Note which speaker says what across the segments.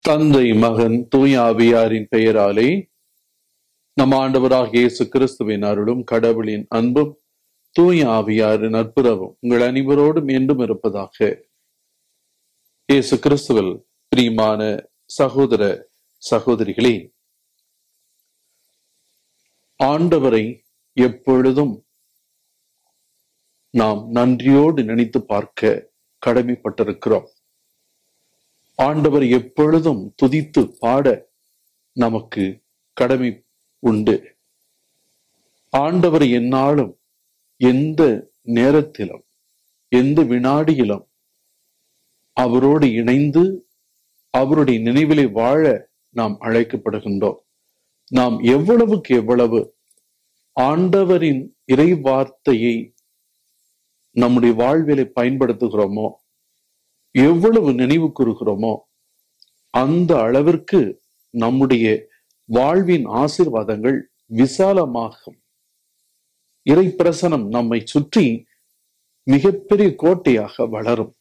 Speaker 1: தந்தை மகன் தூய ஆவியாரின் பெயராலே நம் ஆண்டவராக இயேசு கிறிஸ்துவின் அருளும் கடவுளின் அன்பும் தூய ஆவியாரின் அற்புதமும் உங்கள் அனைவரோடும் என்றும் இருப்பதாக இயேசு கிறிஸ்துவில் பிரியமான சகோதர சகோதரிகளே ஆண்டவரை எப்பொழுதும் நாம் நன்றியோடு நினைத்து பார்க்க கடமைப்பட்டிருக்கிறோம் ஆண்டவர் எப்பொழுதும் துதித்து பாட நமக்கு கடமை உண்டு ஆண்டவர் என்னாலும் எந்த நேரத்திலும் எந்த வினாடியிலும் அவரோடு இணைந்து அவருடைய நினைவிலே வாழ நாம் அழைக்கப்படுகின்றோம் நாம் எவ்வளவுக்கு எவ்வளவு ஆண்டவரின் இறை வார்த்தையை நம்முடைய வாழ்விலை பயன்படுத்துகிறோமோ எவ்வளவு நினைவு கூறுகிறோமோ அந்த அளவிற்கு நம்முடைய வாழ்வின் ஆசிர்வாதங்கள் விசாலமாகும் இறை பிரசனம் நம்மை சுற்றி மிகப்பெரிய கோட்டையாக வளரும்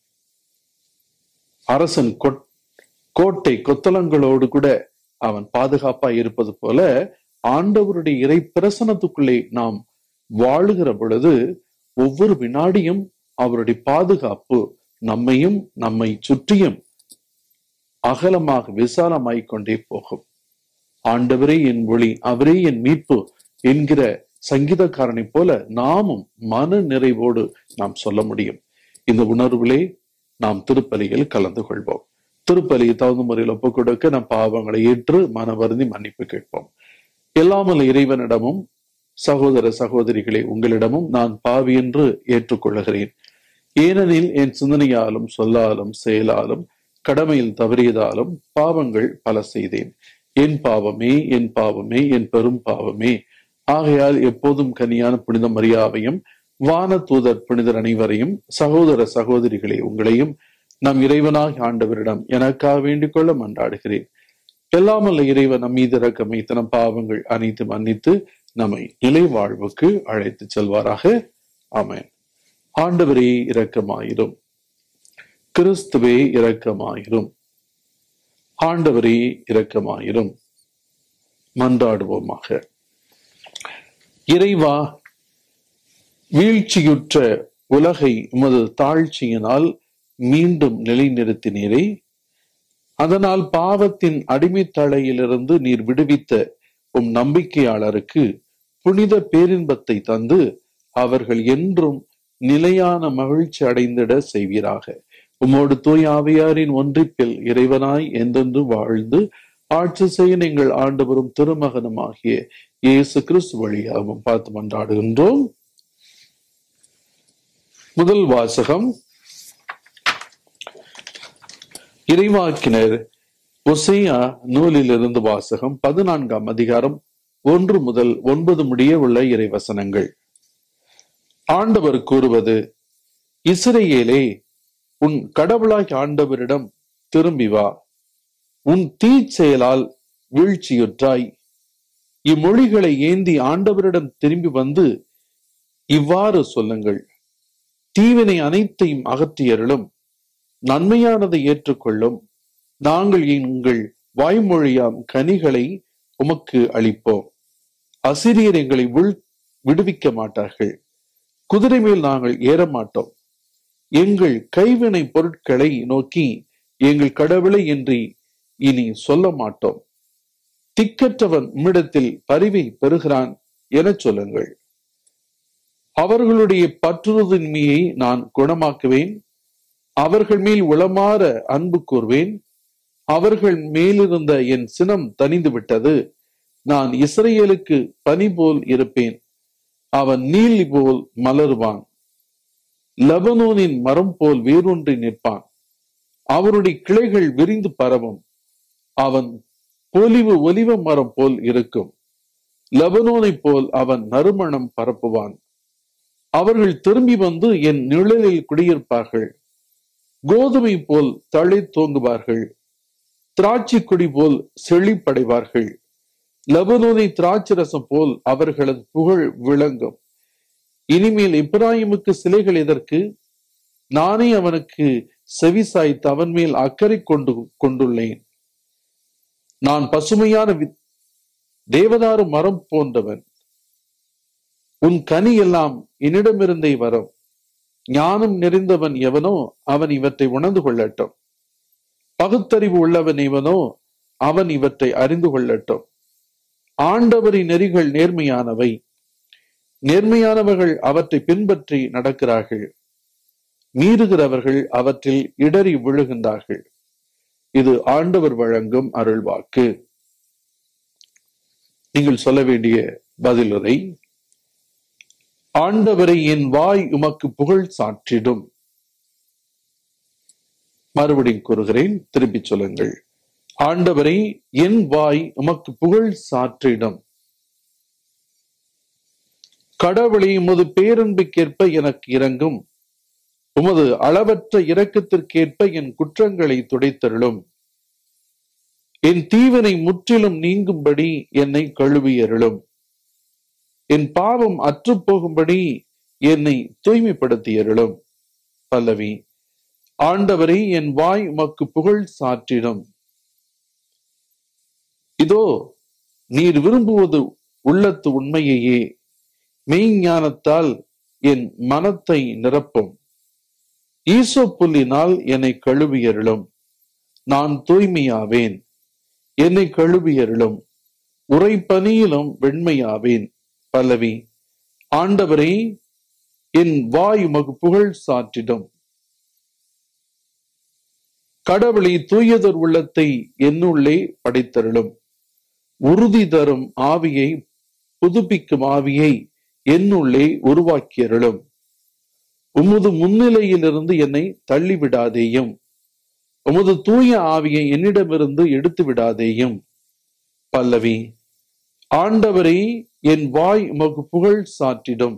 Speaker 1: அரசன் கோட்டை கொத்தளங்களோடு கூட அவன் பாதுகாப்பா இருப்பது போல ஆண்டவருடைய இறை பிரசனத்துக்குள்ளே நாம் வாழுகிற பொழுது ஒவ்வொரு வினாடியும் அவருடைய பாதுகாப்பு நம்மையும் நம்மை சுற்றியும் அகலமாக விசாலமாய் கொண்டே போகும் ஆண்டவரே என் ஒளி அவரே என் மீட்பு என்கிற சங்கீதக்காரனை போல நாமும் மன நிறைவோடு நாம் சொல்ல முடியும் இந்த உணர்விலே நாம் திருப்பலியில் கலந்து கொள்வோம் திருப்பலியை தகுந்த முறையில் ஒப்புக் கொடுக்க நம் பாவங்களை ஏற்று மன வருந்தி மன்னிப்பு கேட்போம் எல்லாமல் இறைவனிடமும் சகோதர சகோதரிகளே உங்களிடமும் நான் பாவி என்று ஏற்றுக்கொள்கிறேன் ஏனெனில் என் சிந்தனையாலும் சொல்லாலும் செயலாலும் கடமையில் தவறியதாலும் பாவங்கள் பல செய்தேன் என் பாவமே என் பாவமே என் பெரும் பாவமே ஆகையால் எப்போதும் கனியான புனித மரியாவையும் வான தூதர் புனிதர் அனைவரையும் சகோதர சகோதரிகளே உங்களையும் நம் இறைவனாக ஆண்டவரிடம் எனக்காக வேண்டிக் கொள்ள மன்றாடுகிறேன் எல்லாமல்ல இறைவன் நம் மீது இறக்கமை தனம் பாவங்கள் அனைத்து மன்னித்து நம்மை நிலை வாழ்வுக்கு அழைத்து செல்வாராக ஆமேன் ஆண்டவரே இரக்கமாயிரும் கிறிஸ்துவே இரக்கமாயிரும் ஆண்டவரே இரக்கமாயிரும் மன்றாடுவோமாக இறைவா வீழ்ச்சியுற்ற உலகை உமது தாழ்ச்சியினால் மீண்டும் நிலைநிறுத்தினீரே அதனால் பாவத்தின் அடிமைத்தலையிலிருந்து நீர் விடுவித்த உம் நம்பிக்கையாளருக்கு புனித பேரின்பத்தை தந்து அவர்கள் என்றும் நிலையான மகிழ்ச்சி அடைந்திட செய்வீராக உம்மோடு தூய் ஆவியாரின் ஒன்றிப்பில் இறைவனாய் எந்தென்று வாழ்ந்து ஆட்சி செய்ய நீங்கள் ஆண்டு வரும் திருமகனுமாகிய இயேசு கிறிஸ்து வழியாகவும் பார்த்து மன்றாடுகின்றோம் முதல் வாசகம் இறைவாக்கினர் ஒசையா நூலிலிருந்து வாசகம் பதினான்காம் அதிகாரம் ஒன்று முதல் ஒன்பது முடிய உள்ள இறைவசனங்கள் ஆண்டவர் கூறுவது இஸ்ரேலே உன் கடவுளாய் ஆண்டவரிடம் திரும்பி வா உன் தீ செயலால் வீழ்ச்சியுற்றாய் இம்மொழிகளை ஏந்தி ஆண்டவரிடம் திரும்பி வந்து இவ்வாறு சொல்லுங்கள் தீவினை அனைத்தையும் அகற்றியருளும் நன்மையானதை ஏற்றுக்கொள்ளும் நாங்கள் எங்கள் வாய்மொழியாம் கனிகளை உமக்கு அளிப்போம் அசிரியர் எங்களை உள் விடுவிக்க மாட்டார்கள் குதிரை மேல் நாங்கள் ஏற மாட்டோம் எங்கள் கைவினை பொருட்களை நோக்கி எங்கள் கடவுளை என்று இனி சொல்ல மாட்டோம் திக்கற்றவன் உம்மிடத்தில் பரிவை பெறுகிறான் என சொல்லுங்கள் அவர்களுடைய பற்றுறுதின்மையை நான் குணமாக்குவேன் அவர்கள் மேல் உளமாற அன்பு கூர்வேன் அவர்கள் மேலிருந்த என் சினம் தனிந்து விட்டது நான் இஸ்ரேலுக்கு பனி போல் இருப்பேன் அவன் நீலி போல் மலருவான் லபனோனின் மரம் போல் வேரூன்றி நிற்பான் அவருடைய கிளைகள் விரிந்து பரவும் அவன் பொலிவு ஒலிவ மரம் போல் இருக்கும் லபனோனை போல் அவன் நறுமணம் பரப்புவான் அவர்கள் திரும்பி வந்து என் நிழலில் குடியிருப்பார்கள் கோதுமை போல் தழை தோங்குவார்கள் திராட்சை கொடி போல் செழிப்படைவார்கள் லபனோனை திராட்சை ரசம் போல் அவர்களது புகழ் விளங்கும் இனிமேல் இப்ராஹிமுக்கு சிலைகள் எதற்கு நானே அவனுக்கு செவி சாய்த்து அவன் மேல் அக்கறை கொண்டு கொண்டுள்ளேன் நான் பசுமையான வி- தேவதாரு மரம் போன்றவன் உன் கனி எல்லாம் என்னிடமிருந்தே வரும் ஞானம் நிறைந்தவன் எவனோ அவன் இவற்றை உணர்ந்து கொள்ளட்டும் பகுத்தறிவு உள்ளவன் எவனோ அவன் இவற்றை அறிந்து கொள்ளட்டும் ஆண்டவரின் நெறிகள் நேர்மையானவை நேர்மையானவர்கள் அவற்றை பின்பற்றி நடக்கிறார்கள் மீறுகிறவர்கள் அவற்றில் இடறி விழுகின்றார்கள் இது ஆண்டவர் வழங்கும் அருள்வாக்கு நீங்கள் சொல்ல வேண்டிய பதிலுரை ஆண்டவரை என் வாய் உமக்கு புகழ் சாற்றிடும் மறுபடியும் கூறுகிறேன் திருப்பிச் சொல்லுங்கள் ஆண்டவரை என் வாய் உமக்கு புகழ் சாற்றிடும் கடவுளை உமது பேரன்புக்கேற்ப எனக்கு இறங்கும் உமது அளவற்ற இரக்கத்திற்கேற்ப என் குற்றங்களை துடைத்தருளும் என் தீவனை முற்றிலும் நீங்கும்படி என்னை கழுவியருளும் என் பாவம் அற்றுப் போகும்படி என்னை தூய்மைப்படுத்தியருளும் பல்லவி ஆண்டவரை என் வாய் உமக்கு புகழ் சாற்றிடும் இதோ நீர் விரும்புவது உள்ளத்து உண்மையையே மெய்ஞானத்தால் என் மனத்தை நிரப்பும் ஈசோ புல்லினால் என்னை கழுவியருளும் நான் தூய்மையாவேன் என்னை கழுவியருளும் உரைப்பனியிலும் வெண்மையாவேன் பல்லவி ஆண்டவரை என் வாய் உமக்கு புகழ் சாற்றிடும் கடவுளை தூயதொர் உள்ளத்தை என்னுள்ளே படைத்தருளும் உறுதி தரும் ஆவியை புதுப்பிக்கும் ஆவியை என்னுள்ளே உருவாக்கியருளும் உமது முன்னிலையிலிருந்து என்னை தள்ளிவிடாதேயும் உமது தூய ஆவியை என்னிடமிருந்து எடுத்து விடாதேயும் பல்லவி ஆண்டவரை என் வாய் உமக்கு புகழ் சாற்றிடும்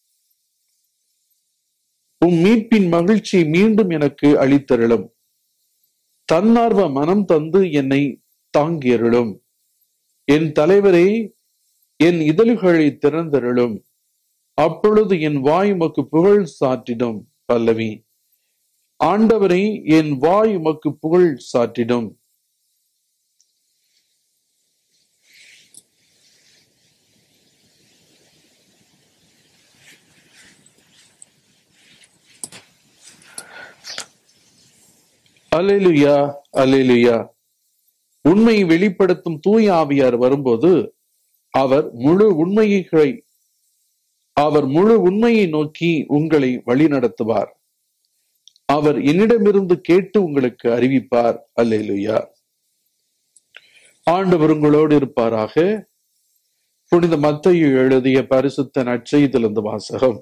Speaker 1: உம் மீட்பின் மகிழ்ச்சியை மீண்டும் எனக்கு அளித்தருளும் தன்னார்வ மனம் தந்து என்னை தாங்கியருளும் என் தலைவரே என் இதழ்களை திறந்தருளும் அப்பொழுது என் வாய் உமக்கு புகழ் சாற்றிடும் பல்லவி ஆண்டவரை என் வாய் உமக்கு புகழ் சாற்றிடும் அலேலுயா அலேலுயா உண்மையை வெளிப்படுத்தும் தூய ஆவியார் வரும்போது அவர் முழு உண்மையை அவர் முழு உண்மையை நோக்கி உங்களை வழிநடத்துவார் அவர் என்னிடமிருந்து கேட்டு உங்களுக்கு அறிவிப்பார் அல்லேலுயா ஆண்டவர் உங்களோடு இருப்பாராக புனித மத்தையு எழுதிய பரிசுத்த நற்செய்திலிருந்து வாசகம்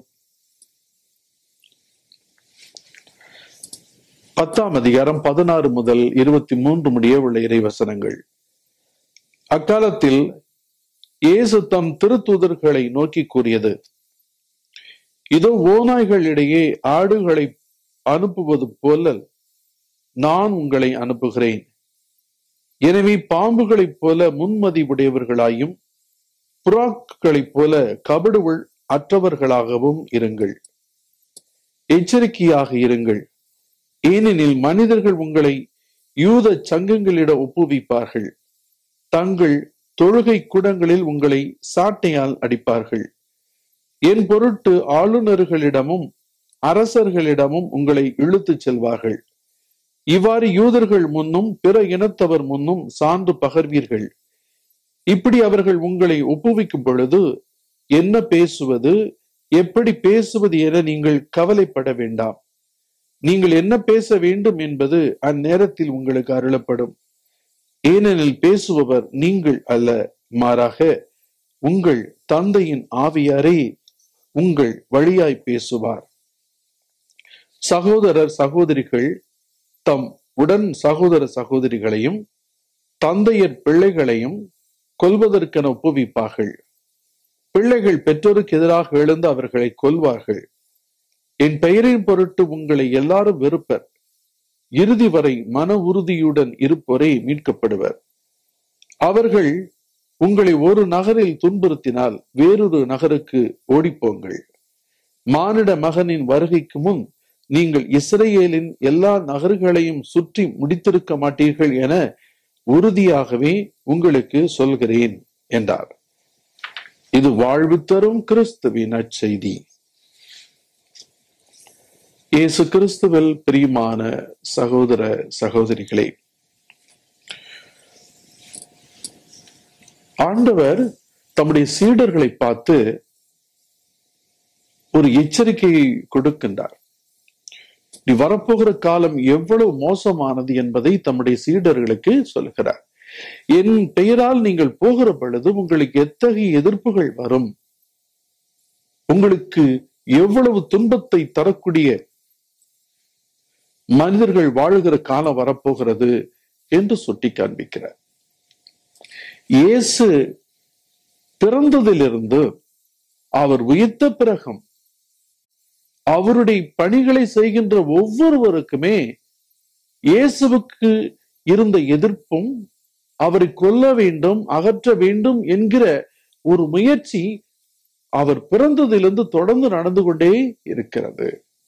Speaker 1: பத்தாம் அதிகாரம் பதினாறு முதல் இருபத்தி மூன்று முடிய உள்ள இறைவசனங்கள் அக்காலத்தில் இயேசு தம் திருத்தூதர்களை நோக்கி கூறியது இதோ ஓநாய்களிடையே ஆடுகளை அனுப்புவது போல நான் உங்களை அனுப்புகிறேன் எனவே பாம்புகளைப் போல முன்மதி உடையவர்களாயும் புறாக்களைப் போல கபடுவுள் அற்றவர்களாகவும் இருங்கள் எச்சரிக்கையாக இருங்கள் ஏனெனில் மனிதர்கள் உங்களை யூத சங்கங்களிடம் ஒப்புவிப்பார்கள் தங்கள் தொழுகை கூடங்களில் உங்களை சாட்டையால் அடிப்பார்கள் என் பொருட்டு ஆளுநர்களிடமும் அரசர்களிடமும் உங்களை இழுத்துச் செல்வார்கள் இவ்வாறு யூதர்கள் முன்னும் பிற இனத்தவர் முன்னும் சான்று பகர்வீர்கள் இப்படி அவர்கள் உங்களை ஒப்புவிக்கும் பொழுது என்ன பேசுவது எப்படி பேசுவது என நீங்கள் கவலைப்பட வேண்டாம் நீங்கள் என்ன பேச வேண்டும் என்பது அந்நேரத்தில் உங்களுக்கு அருளப்படும் ஏனெனில் பேசுபவர் நீங்கள் அல்ல மாறாக உங்கள் தந்தையின் ஆவியாரே உங்கள் வழியாய் பேசுவார் சகோதரர் சகோதரிகள் தம் உடன் சகோதர சகோதரிகளையும் தந்தையர் பிள்ளைகளையும் கொல்வதற்கென ஒப்புவிப்பார்கள் பிள்ளைகள் பெற்றோருக்கு எதிராக எழுந்து அவர்களை கொல்வார்கள் என் பெயரின் பொருட்டு உங்களை எல்லாரும் வெறுப்பர் இறுதி வரை மன உறுதியுடன் இருப்போரே மீட்கப்படுவர் அவர்கள் உங்களை ஒரு நகரில் துன்புறுத்தினால் வேறொரு நகருக்கு ஓடிப்போங்கள் மானிட மகனின் வருகைக்கு முன் நீங்கள் இஸ்ரேலின் எல்லா நகர்களையும் சுற்றி முடித்திருக்க மாட்டீர்கள் என உறுதியாகவே உங்களுக்கு சொல்கிறேன் என்றார் இது வாழ்வு தரும் கிறிஸ்துவின் நற்செய்தி இயேசு கிறிஸ்துவில் பிரியமான சகோதர சகோதரிகளே ஆண்டவர் தம்முடைய சீடர்களை பார்த்து ஒரு எச்சரிக்கையை கொடுக்கின்றார் நீ வரப்போகிற காலம் எவ்வளவு மோசமானது என்பதை தம்முடைய சீடர்களுக்கு சொல்கிறார் என் பெயரால் நீங்கள் போகிற பொழுது உங்களுக்கு எத்தகைய எதிர்ப்புகள் வரும் உங்களுக்கு எவ்வளவு துன்பத்தை தரக்கூடிய மனிதர்கள் வாழுகிற காலம் வரப்போகிறது என்று சுட்டி காண்பிக்கிறார் இயேசு பிறந்ததிலிருந்து அவர் உயிர்த்த பிறகும் அவருடைய பணிகளை செய்கின்ற ஒவ்வொருவருக்குமே இயேசுவுக்கு இருந்த எதிர்ப்பும் அவரை கொல்ல வேண்டும் அகற்ற வேண்டும் என்கிற ஒரு முயற்சி அவர் பிறந்ததிலிருந்து தொடர்ந்து நடந்து கொண்டே இருக்கிறது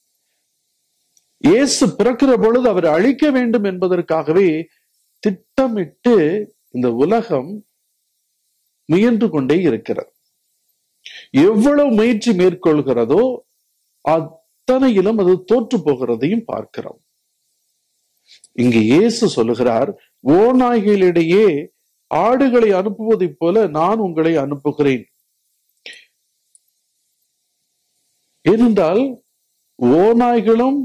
Speaker 1: இயேசு பிறக்கிற பொழுது அவர் அழிக்க வேண்டும் என்பதற்காகவே திட்டமிட்டு இந்த உலகம் முயன்று கொண்டே இருக்கிறது எவ்வளவு முயற்சி மேற்கொள்கிறதோ அத்தனையிலும் அது தோற்று போகிறதையும் பார்க்கிறோம் இங்கு இயேசு சொல்லுகிறார் ஓநாய்களிடையே ஆடுகளை அனுப்புவதைப் போல நான் உங்களை அனுப்புகிறேன் ஏனென்றால் ஓநாய்களும்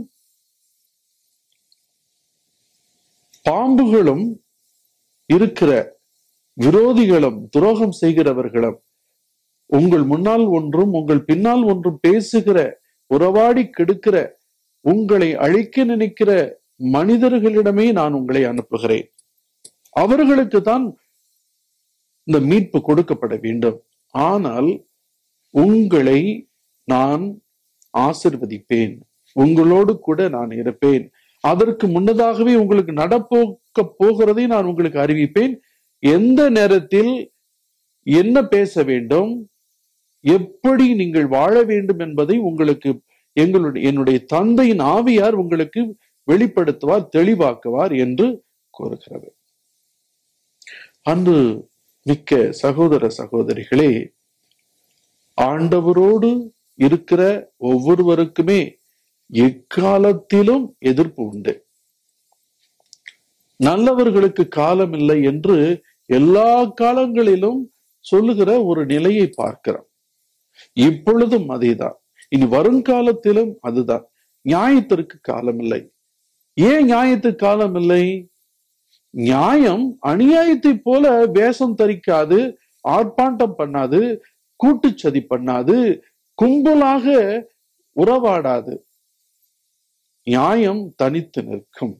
Speaker 1: பாம்புகளும் இருக்கிற விரோதிகளும் துரோகம் செய்கிறவர்களும் உங்கள் முன்னால் ஒன்றும் உங்கள் பின்னால் ஒன்றும் பேசுகிற உறவாடி கெடுக்கிற உங்களை அழிக்க நினைக்கிற மனிதர்களிடமே நான் உங்களை அனுப்புகிறேன் அவர்களுக்கு தான் இந்த மீட்பு கொடுக்கப்பட வேண்டும் ஆனால் உங்களை நான் ஆசிர்வதிப்பேன் உங்களோடு கூட நான் இருப்பேன் அதற்கு முன்னதாகவே உங்களுக்கு நடப்போக்க போகிறதை நான் உங்களுக்கு அறிவிப்பேன் எந்த நேரத்தில் என்ன பேச வேண்டும் எப்படி நீங்கள் வாழ வேண்டும் என்பதை உங்களுக்கு எங்களுடைய என்னுடைய தந்தையின் ஆவியார் உங்களுக்கு வெளிப்படுத்துவார் தெளிவாக்குவார் என்று கூறுகிறது அன்று மிக்க சகோதர சகோதரிகளே ஆண்டவரோடு இருக்கிற ஒவ்வொருவருக்குமே எக்காலத்திலும் எதிர்ப்பு உண்டு நல்லவர்களுக்கு காலம் இல்லை என்று எல்லா காலங்களிலும் சொல்லுகிற ஒரு நிலையை பார்க்கிறோம் இப்பொழுதும் அதேதான் இனி வருங்காலத்திலும் அதுதான் நியாயத்திற்கு காலம் இல்லை ஏன் நியாயத்துக்கு காலம் இல்லை நியாயம் அநியாயத்தை போல வேஷம் தரிக்காது ஆர்ப்பாட்டம் பண்ணாது கூட்டுச்சதி பண்ணாது கும்பலாக உறவாடாது நியாயம் தனித்து நிற்கும்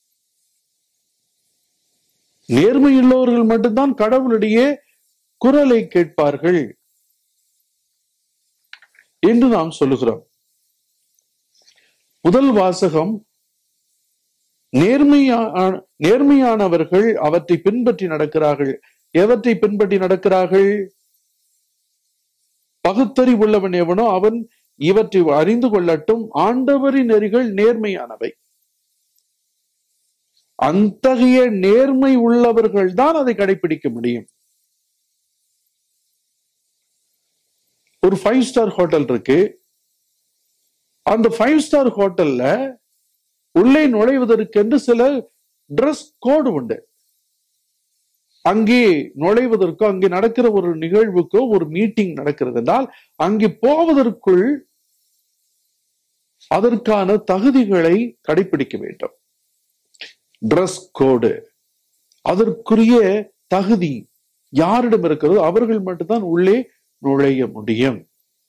Speaker 1: நேர்மையுள்ளவர்கள் மட்டும்தான் கடவுளிடையே குரலை கேட்பார்கள் என்று நாம் சொல்லுகிறோம் முதல் வாசகம் நேர்மையான நேர்மையானவர்கள் அவற்றை பின்பற்றி நடக்கிறார்கள் எவற்றை பின்பற்றி நடக்கிறார்கள் பகுத்தறிவுள்ளவன் எவனோ அவன் இவற்றை அறிந்து கொள்ளட்டும் ஆண்டவரின் நெறிகள் நேர்மையானவை அத்தகைய நேர்மை உள்ளவர்கள் தான் அதை கடைபிடிக்க முடியும் ஒரு ஃபைவ் ஸ்டார் ஹோட்டல் இருக்கு அந்த ஃபைவ் ஸ்டார் ஹோட்டல்ல உள்ளே நுழைவதற்கென்று சில ட்ரெஸ் கோடு உண்டு அங்கே நுழைவதற்கோ அங்கே நடக்கிற ஒரு நிகழ்வுக்கோ ஒரு மீட்டிங் நடக்கிறது என்றால் அங்கே போவதற்குள் அதற்கான தகுதிகளை கடைபிடிக்க வேண்டும் ட்ரெஸ் கோடு அதற்குரிய தகுதி யாரிடம் இருக்கிறதோ அவர்கள் மட்டும்தான் உள்ளே நுழைய முடியும்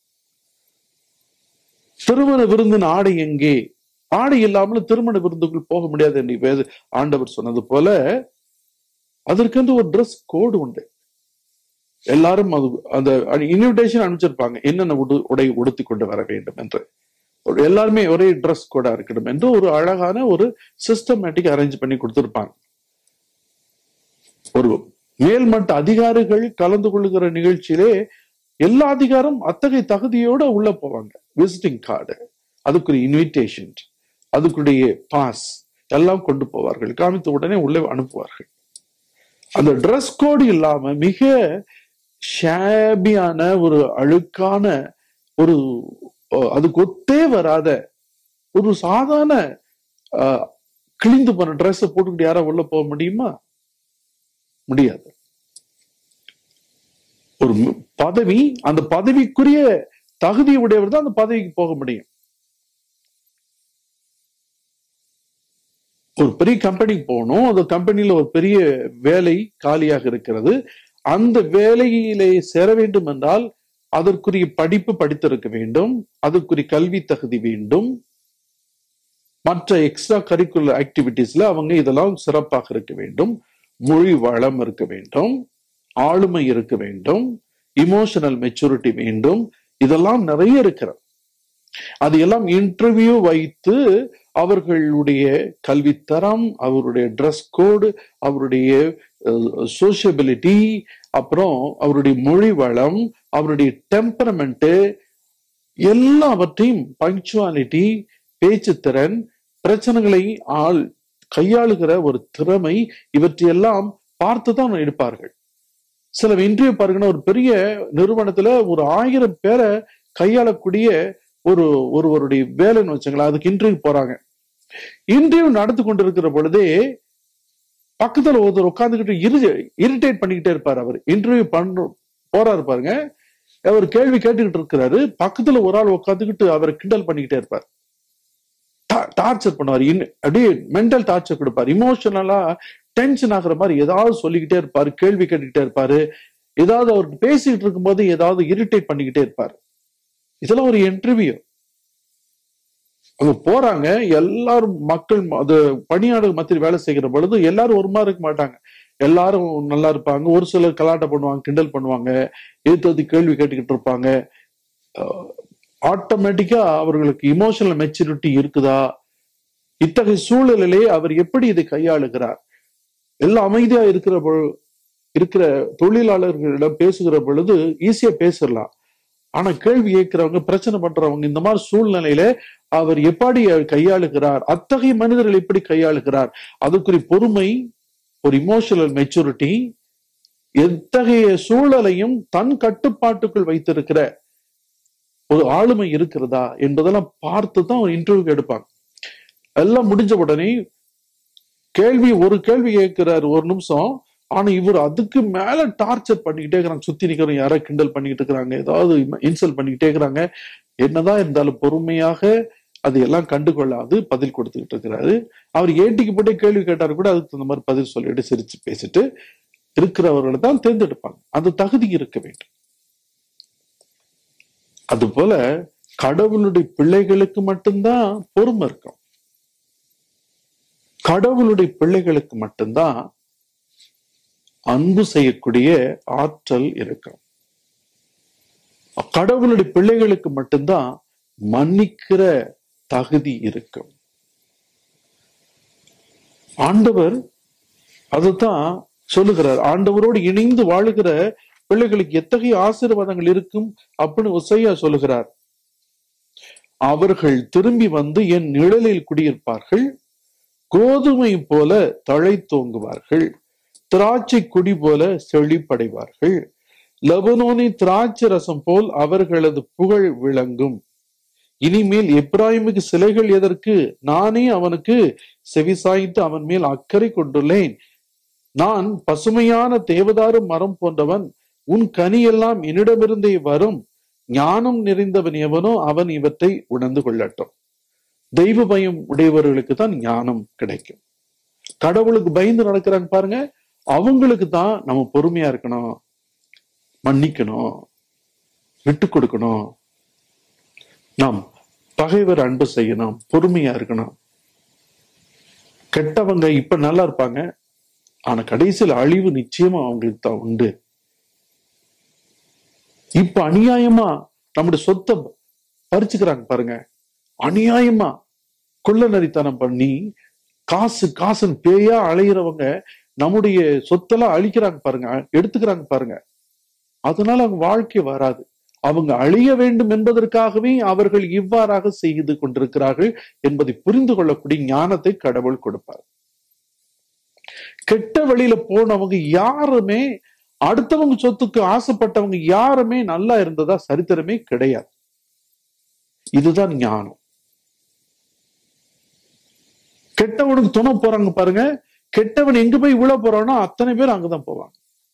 Speaker 1: திருமண விருந்தின் ஆடை எங்கே ஆடை இல்லாமல் திருமண விருந்துக்குள் போக முடியாது என்று வேத ஆண்டவர் சொன்னது போல அதற்கென்று ஒரு ட்ரெஸ் கோடு உண்டு எல்லாரும் அது அந்த இன்விடேஷன் அனுப்பிச்சிருப்பாங்க என்னென்ன உடு உடை உடுத்தி கொண்டு வர வேண்டும் என்று எல்லாருமே ஒரே ட்ரெஸ் கோடா இருக்கணும் என்று ஒரு அழகான ஒரு சிஸ்டமேட்டிக் அரேஞ்ச் பண்ணி கொடுத்திருப்பாங்க ஒரு மேல்மட்ட அதிகாரிகள் கலந்து கொள்ளுகிற நிகழ்ச்சியிலே எல்லா அதிகாரம் அத்தகைய தகுதியோட உள்ள போவாங்க விசிட்டிங் கார்டு அதுக்குரிய இன்விடேஷன் அதுக்குடைய பாஸ் எல்லாம் கொண்டு போவார்கள் காமித்த உடனே உள்ளே அனுப்புவார்கள் அந்த ட்ரெஸ் கோடு இல்லாம மிக ஷாபியான ஒரு அழுக்கான ஒரு அஹ், அதுக்கு ஒத்தே வராத ஒரு சாதாரண அஹ், கிழிந்து போன ட்ரெஸ் போட்டுக்கிட்டு யாரா உள்ள போக முடியுமா முடியாது ஒரு மு- பதவி அந்த பதவிக்குரிய தகுதி உடையவர் தான் அந்த பதவிக்கு போக முடியும் ஒரு பெரிய கம்பெனிக்கு போகணும் அந்த கம்பெனில ஒரு பெரிய வேலை காலியாக இருக்கிறது அந்த வேலையிலே சேர வேண்டும் என்றால் அதற்குரிய படிப்பு படித்திருக்க வேண்டும் அதற்குரிய கல்வி தகுதி வேண்டும் மற்ற எக்ஸ்ட்ரா கரிக்குலர் ஆக்டிவிட்டீஸ்ல அவங்க இதெல்லாம் சிறப்பாக இருக்க வேண்டும் மொழி வளம் இருக்க வேண்டும் ஆளுமை இருக்க வேண்டும் இமோஷனல் மெச்சூரிட்டி வேண்டும் இதெல்லாம் நிறைய இருக்கிறது அது எல்லாம் இன்டர்வியூ வைத்து அவர்களுடைய கல்வித்தரம் அவருடைய ட்ரெஸ் கோடு அவருடைய சோசியபிலிட்டி அப்புறம் அவருடைய மொழி வளம் அவருடைய டெம்பரமெண்ட் எல்லாவற்றையும் பங்க்சுவாலிட்டி பேச்சுத்திறன் பிரச்சனைகளை ஆள் கையாளுகிற ஒரு திறமை இவற்றையெல்லாம் பார்த்து தான் எடுப்பார்கள் சில இன்டர்வியூ பாருங்கன்னா ஒரு பெரிய நிறுவனத்துல ஒரு ஆயிரம் பேரை கையாளக்கூடிய ஒரு ஒருவருடைய வேலைன்னு வச்சுங்களேன் அதுக்கு இன்டர்வியூ போறாங்க இன்டர்வியூ நடந்து கொண்டிருக்கிற பொழுதே பக்கத்துல ஒருத்தர் உட்காந்துக்கிட்டு இரு இரிட்டேட் பண்ணிக்கிட்டே இருப்பார் அவர் இன்டர்வியூ பண்ற போறாரு பாருங்க அவர் கேள்வி கேட்டுக்கிட்டு இருக்கிறாரு பக்கத்துல ஒரு ஆள் உட்காந்துக்கிட்டு அவரை கிண்டல் பண்ணிக்கிட்டே இருப்பார் டார்ச்சர் பண்ணுவார் இன்- அப்படியே மென்டல் டார்ச்சர் கொடுப்பார் இமோஷனலா டென்ஷன் ஆகுற மாதிரி ஏதாவது சொல்லிக்கிட்டே இருப்பாரு கேள்வி கேட்டுக்கிட்டே இருப்பாரு ஏதாவது அவர் பேசிக்கிட்டு இருக்கும்போது ஏதாவது இரிட்டேட் பண்ணிக்கிட்டே இருப்பாரு இதெல்லாம் ஒரு இன்டர்வியூ அங்க போறாங்க எல்லாரும் மக்கள் ம- அது பணியாளர் மத்தியில் வேலை செய்கிற பொழுது எல்லாரும் ஒரு மாதிரி இருக்க மாட்டாங்க எல்லாரும் நல்லா இருப்பாங்க ஒரு சிலர் கலாட்டம் பண்ணுவாங்க கிண்டல் பண்ணுவாங்க எதிர்த்து கேள்வி கேட்டுக்கிட்டு இருப்பாங்க ஆட்டோமேட்டிக்கா அவர்களுக்கு இமோஷனல் மெச்சூரிட்டி இருக்குதா இத்தகைய சூழலிலே அவர் எப்படி இதை கையாளுகிறார் எல்லாம் அமைதியா இருக்கிற பொழு- இருக்கிற தொழிலாளர்களிடம் பேசுகிற பொழுது ஈஸியா பேசிடலாம் ஆனா கேள்வி கேட்கிறவங்க பிரச்சனை பண்றவங்க இந்த மாதிரி சூழ்நிலையில அவர் எப்படி கையாளுகிறார் அத்தகைய மனிதர்கள் எப்படி கையாளுகிறார் அதுக்குரிய பொறுமை ஒரு இமோஷனல் மெச்சூரிட்டி எத்தகைய சூழலையும் தன் கட்டுப்பாட்டுக்குள் வைத்திருக்கிற ஒரு ஆளுமை இருக்கிறதா என்பதெல்லாம் பார்த்து தான் ஒரு இன்டர்வியூ எடுப்பாங்க எல்லாம் முடிஞ்ச உடனே கேள்வி ஒரு கேள்வி கேட்கிறார் ஒரு நிமிஷம் ஆனா இவர் அதுக்கு மேல டார்ச்சர் பண்ணிக்கிட்டே இருக்கிறாங்க சுத்தி நிக்கிறவங்க யாரோ கிண்டல் பண்ணிக்கிட்டு இருக்கிறாங்க ஏதாவது இன்சல்ட் பண்ணிக்கிட்டே இருக்கிறாங்க என்னதான் இருந்தாலும் பொறுமையாக அது எல்லாம் கண்டுகொள்ளாது பதில் கொடுத்துக்கிட்டு இருக்கிறாரு அவர் ஏட்டிக்கு போட்டே கேள்வி கேட்டாரு கூட அதுக்கு தகுந்த மாதிரி பதில் சொல்லிட்டு சிரிச்சு பேசிட்டு இருக்கிறவர்களை தான் தேர்ந்தெடுப்பாங்க அந்த தகுதி இருக்க வேண்டும் அதுபோல கடவுளுடைய பிள்ளைகளுக்கு மட்டும்தான் பொறுமை இருக்கும் கடவுளுடைய பிள்ளைகளுக்கு மட்டும்தான் அன்பு செய்யக்கூடிய ஆற்றல் இருக்கும் கடவுளுடைய பிள்ளைகளுக்கு மட்டும்தான் மன்னிக்கிற தகுதி இருக்கும் ஆண்டவர் அதுதான் சொல்லுகிறார் ஆண்டவரோடு இணைந்து வாழுகிற பிள்ளைகளுக்கு எத்தகைய ஆசீர்வாதங்கள் இருக்கும் அப்படின்னு உசையா சொல்லுகிறார் அவர்கள் திரும்பி வந்து என் நிழலில் குடியிருப்பார்கள் கோதுமை போல தழை தோங்குவார்கள் திராட்சை குடி போல செழிப்படைவார்கள் லெபனோனி திராட்சை ரசம் போல் அவர்களது புகழ் விளங்கும் இனிமேல் எப்ராஹிமுக்கு சிலைகள் எதற்கு நானே அவனுக்கு செவிசாய்த்து அவன் மேல் அக்கறை கொண்டுள்ளேன் நான் பசுமையான தேவதாரு மரம் போன்றவன் உன் கனியெல்லாம் என்னிடமிருந்தே வரும் ஞானம் நிறைந்தவன் எவனோ அவன் இவற்றை உணர்ந்து கொள்ளட்டும் தெய்வ பயம் உடையவர்களுக்கு தான் ஞானம் கிடைக்கும் கடவுளுக்கு பயந்து நடக்கிறாங்க பாருங்க அவங்களுக்கு தான் நம்ம பொறுமையா இருக்கணும் மன்னிக்கணும் விட்டு கொடுக்கணும் நாம் பகைவர் அன்பு செய்யணும் பொறுமையா இருக்கணும் கெட்டவங்க இப்ப நல்லா இருப்பாங்க ஆனா கடைசியில் அழிவு நிச்சயமா அவங்களுக்கு தான் உண்டு இப்ப அநியாயமா நம்முடைய சொத்தை பறிச்சுக்கிறாங்க பாருங்க அநியாயமா கொள்ள நரித்தனம் பண்ணி காசு காசுன்னு பேயா அலைகிறவங்க நம்முடைய சொத்தெல்லாம் அழிக்கிறாங்க பாருங்க எடுத்துக்கிறாங்க பாருங்க அதனால அவங்க வாழ்க்கை வராது அவங்க அழிய வேண்டும் என்பதற்காகவே அவர்கள் இவ்வாறாக செய்து கொண்டிருக்கிறார்கள் என்பதை புரிந்து கொள்ளக்கூடிய ஞானத்தை கடவுள் கொடுப்பார் கெட்ட வழியில போனவங்க யாருமே அடுத்தவங்க சொத்துக்கு ஆசைப்பட்டவங்க யாருமே நல்லா இருந்ததா சரித்திரமே கிடையாது இதுதான் ஞானம் கெட்டவனுக்கு துணை போறாங்க பாருங்க கெட்டவன் எங்க போய் விழ போறானோ அத்தனை பேர் அங்கதான் போவாங்க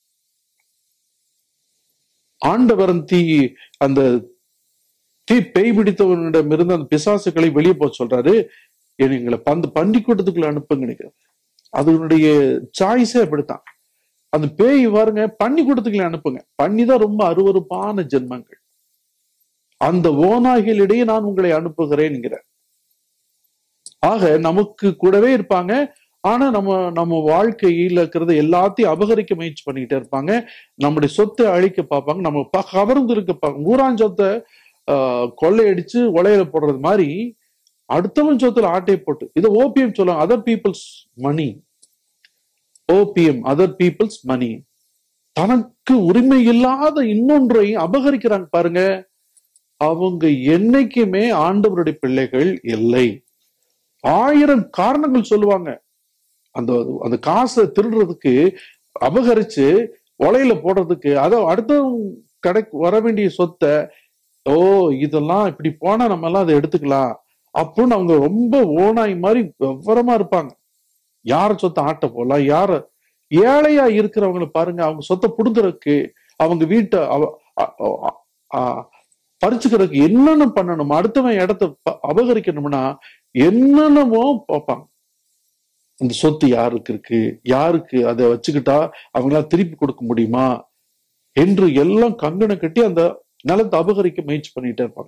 Speaker 1: ஆண்டவரன் தீ அந்த தீ பேய் பிடித்தவனிடம் இருந்து அந்த பிசாசுகளை வெளியே போக சொல்றாரு எங்களை பந்து பண்டிக்கூட்டத்துக்குள்ள அனுப்புங்க நினைக்கிறது அதனுடைய சாய்ஸே அப்படித்தான் அந்த பேய் பாருங்க பண்ணி கூட்டத்துக்குள்ள அனுப்புங்க பண்ணி தான் ரொம்ப அருவருப்பான ஜென்மங்கள் அந்த ஓநாய்களிடையே நான் உங்களை அனுப்புகிறேன்ங்கிற ஆக நமக்கு கூடவே இருப்பாங்க ஆனா நம்ம நம்ம வாழ்க்கையில இருக்கிறத எல்லாத்தையும் அபகரிக்க முயற்சி பண்ணிக்கிட்டே இருப்பாங்க நம்முடைய சொத்தை அழிக்க பார்ப்பாங்க நம்ம ப- கவர்ந்து இருக்க பார்ப்பாங்க ஊரான் சொத்தை ஆஹ், கொள்ளையடிச்சு உலையில போடுறது மாதிரி அடுத்தவன் சொத்துல ஆட்டை போட்டு இதை ஓபிஎம் சொல்லுவாங்க other people's money OPM other people's money தனக்கு உரிமை இல்லாத இன்னொன்றை அபகரிக்கிறாங்க பாருங்க அவங்க என்னைக்குமே ஆண்டவருடைய பிள்ளைகள் இல்லை ஆயிரம் காரணங்கள் சொல்லுவாங்க அந்த அந்த காசை திருடுறதுக்கு அபகரிச்சு உலையில போடுறதுக்கு அதை அடுத்தவங்க கடை வர வேண்டிய சொத்தை ஓ இதெல்லாம் இப்படி போனா நம்ம எல்லாம் அதை எடுத்துக்கலாம் அப்படின்னு அவங்க ரொம்ப ஓனாய் மாதிரி விவரமா இருப்பாங்க யார சொத்தை ஆட்ட போலாம் யார ஏழையா இருக்கிறவங்கள பாருங்க அவங்க சொத்தை புடுங்குறதுக்கு அவங்க வீட்டை அவ- அ- அ- அ- பறிச்சுக்கிறதுக்கு என்னென்ன பண்ணணும் அடுத்தவன் இடத்த ப- அபகரிக்கணும்னா என்னென்னமோ பார்ப்பாங்க இந்த சொத்து யாருக்கு இருக்கு யாருக்கு அதை வச்சுக்கிட்டா அவங்களால திருப்பி கொடுக்க முடியுமா என்று எல்லாம் கங்கணம் கட்டி அந்த நிலத்தை அபகரிக்க முயற்சி பண்ணிட்டே இருப்பாங்க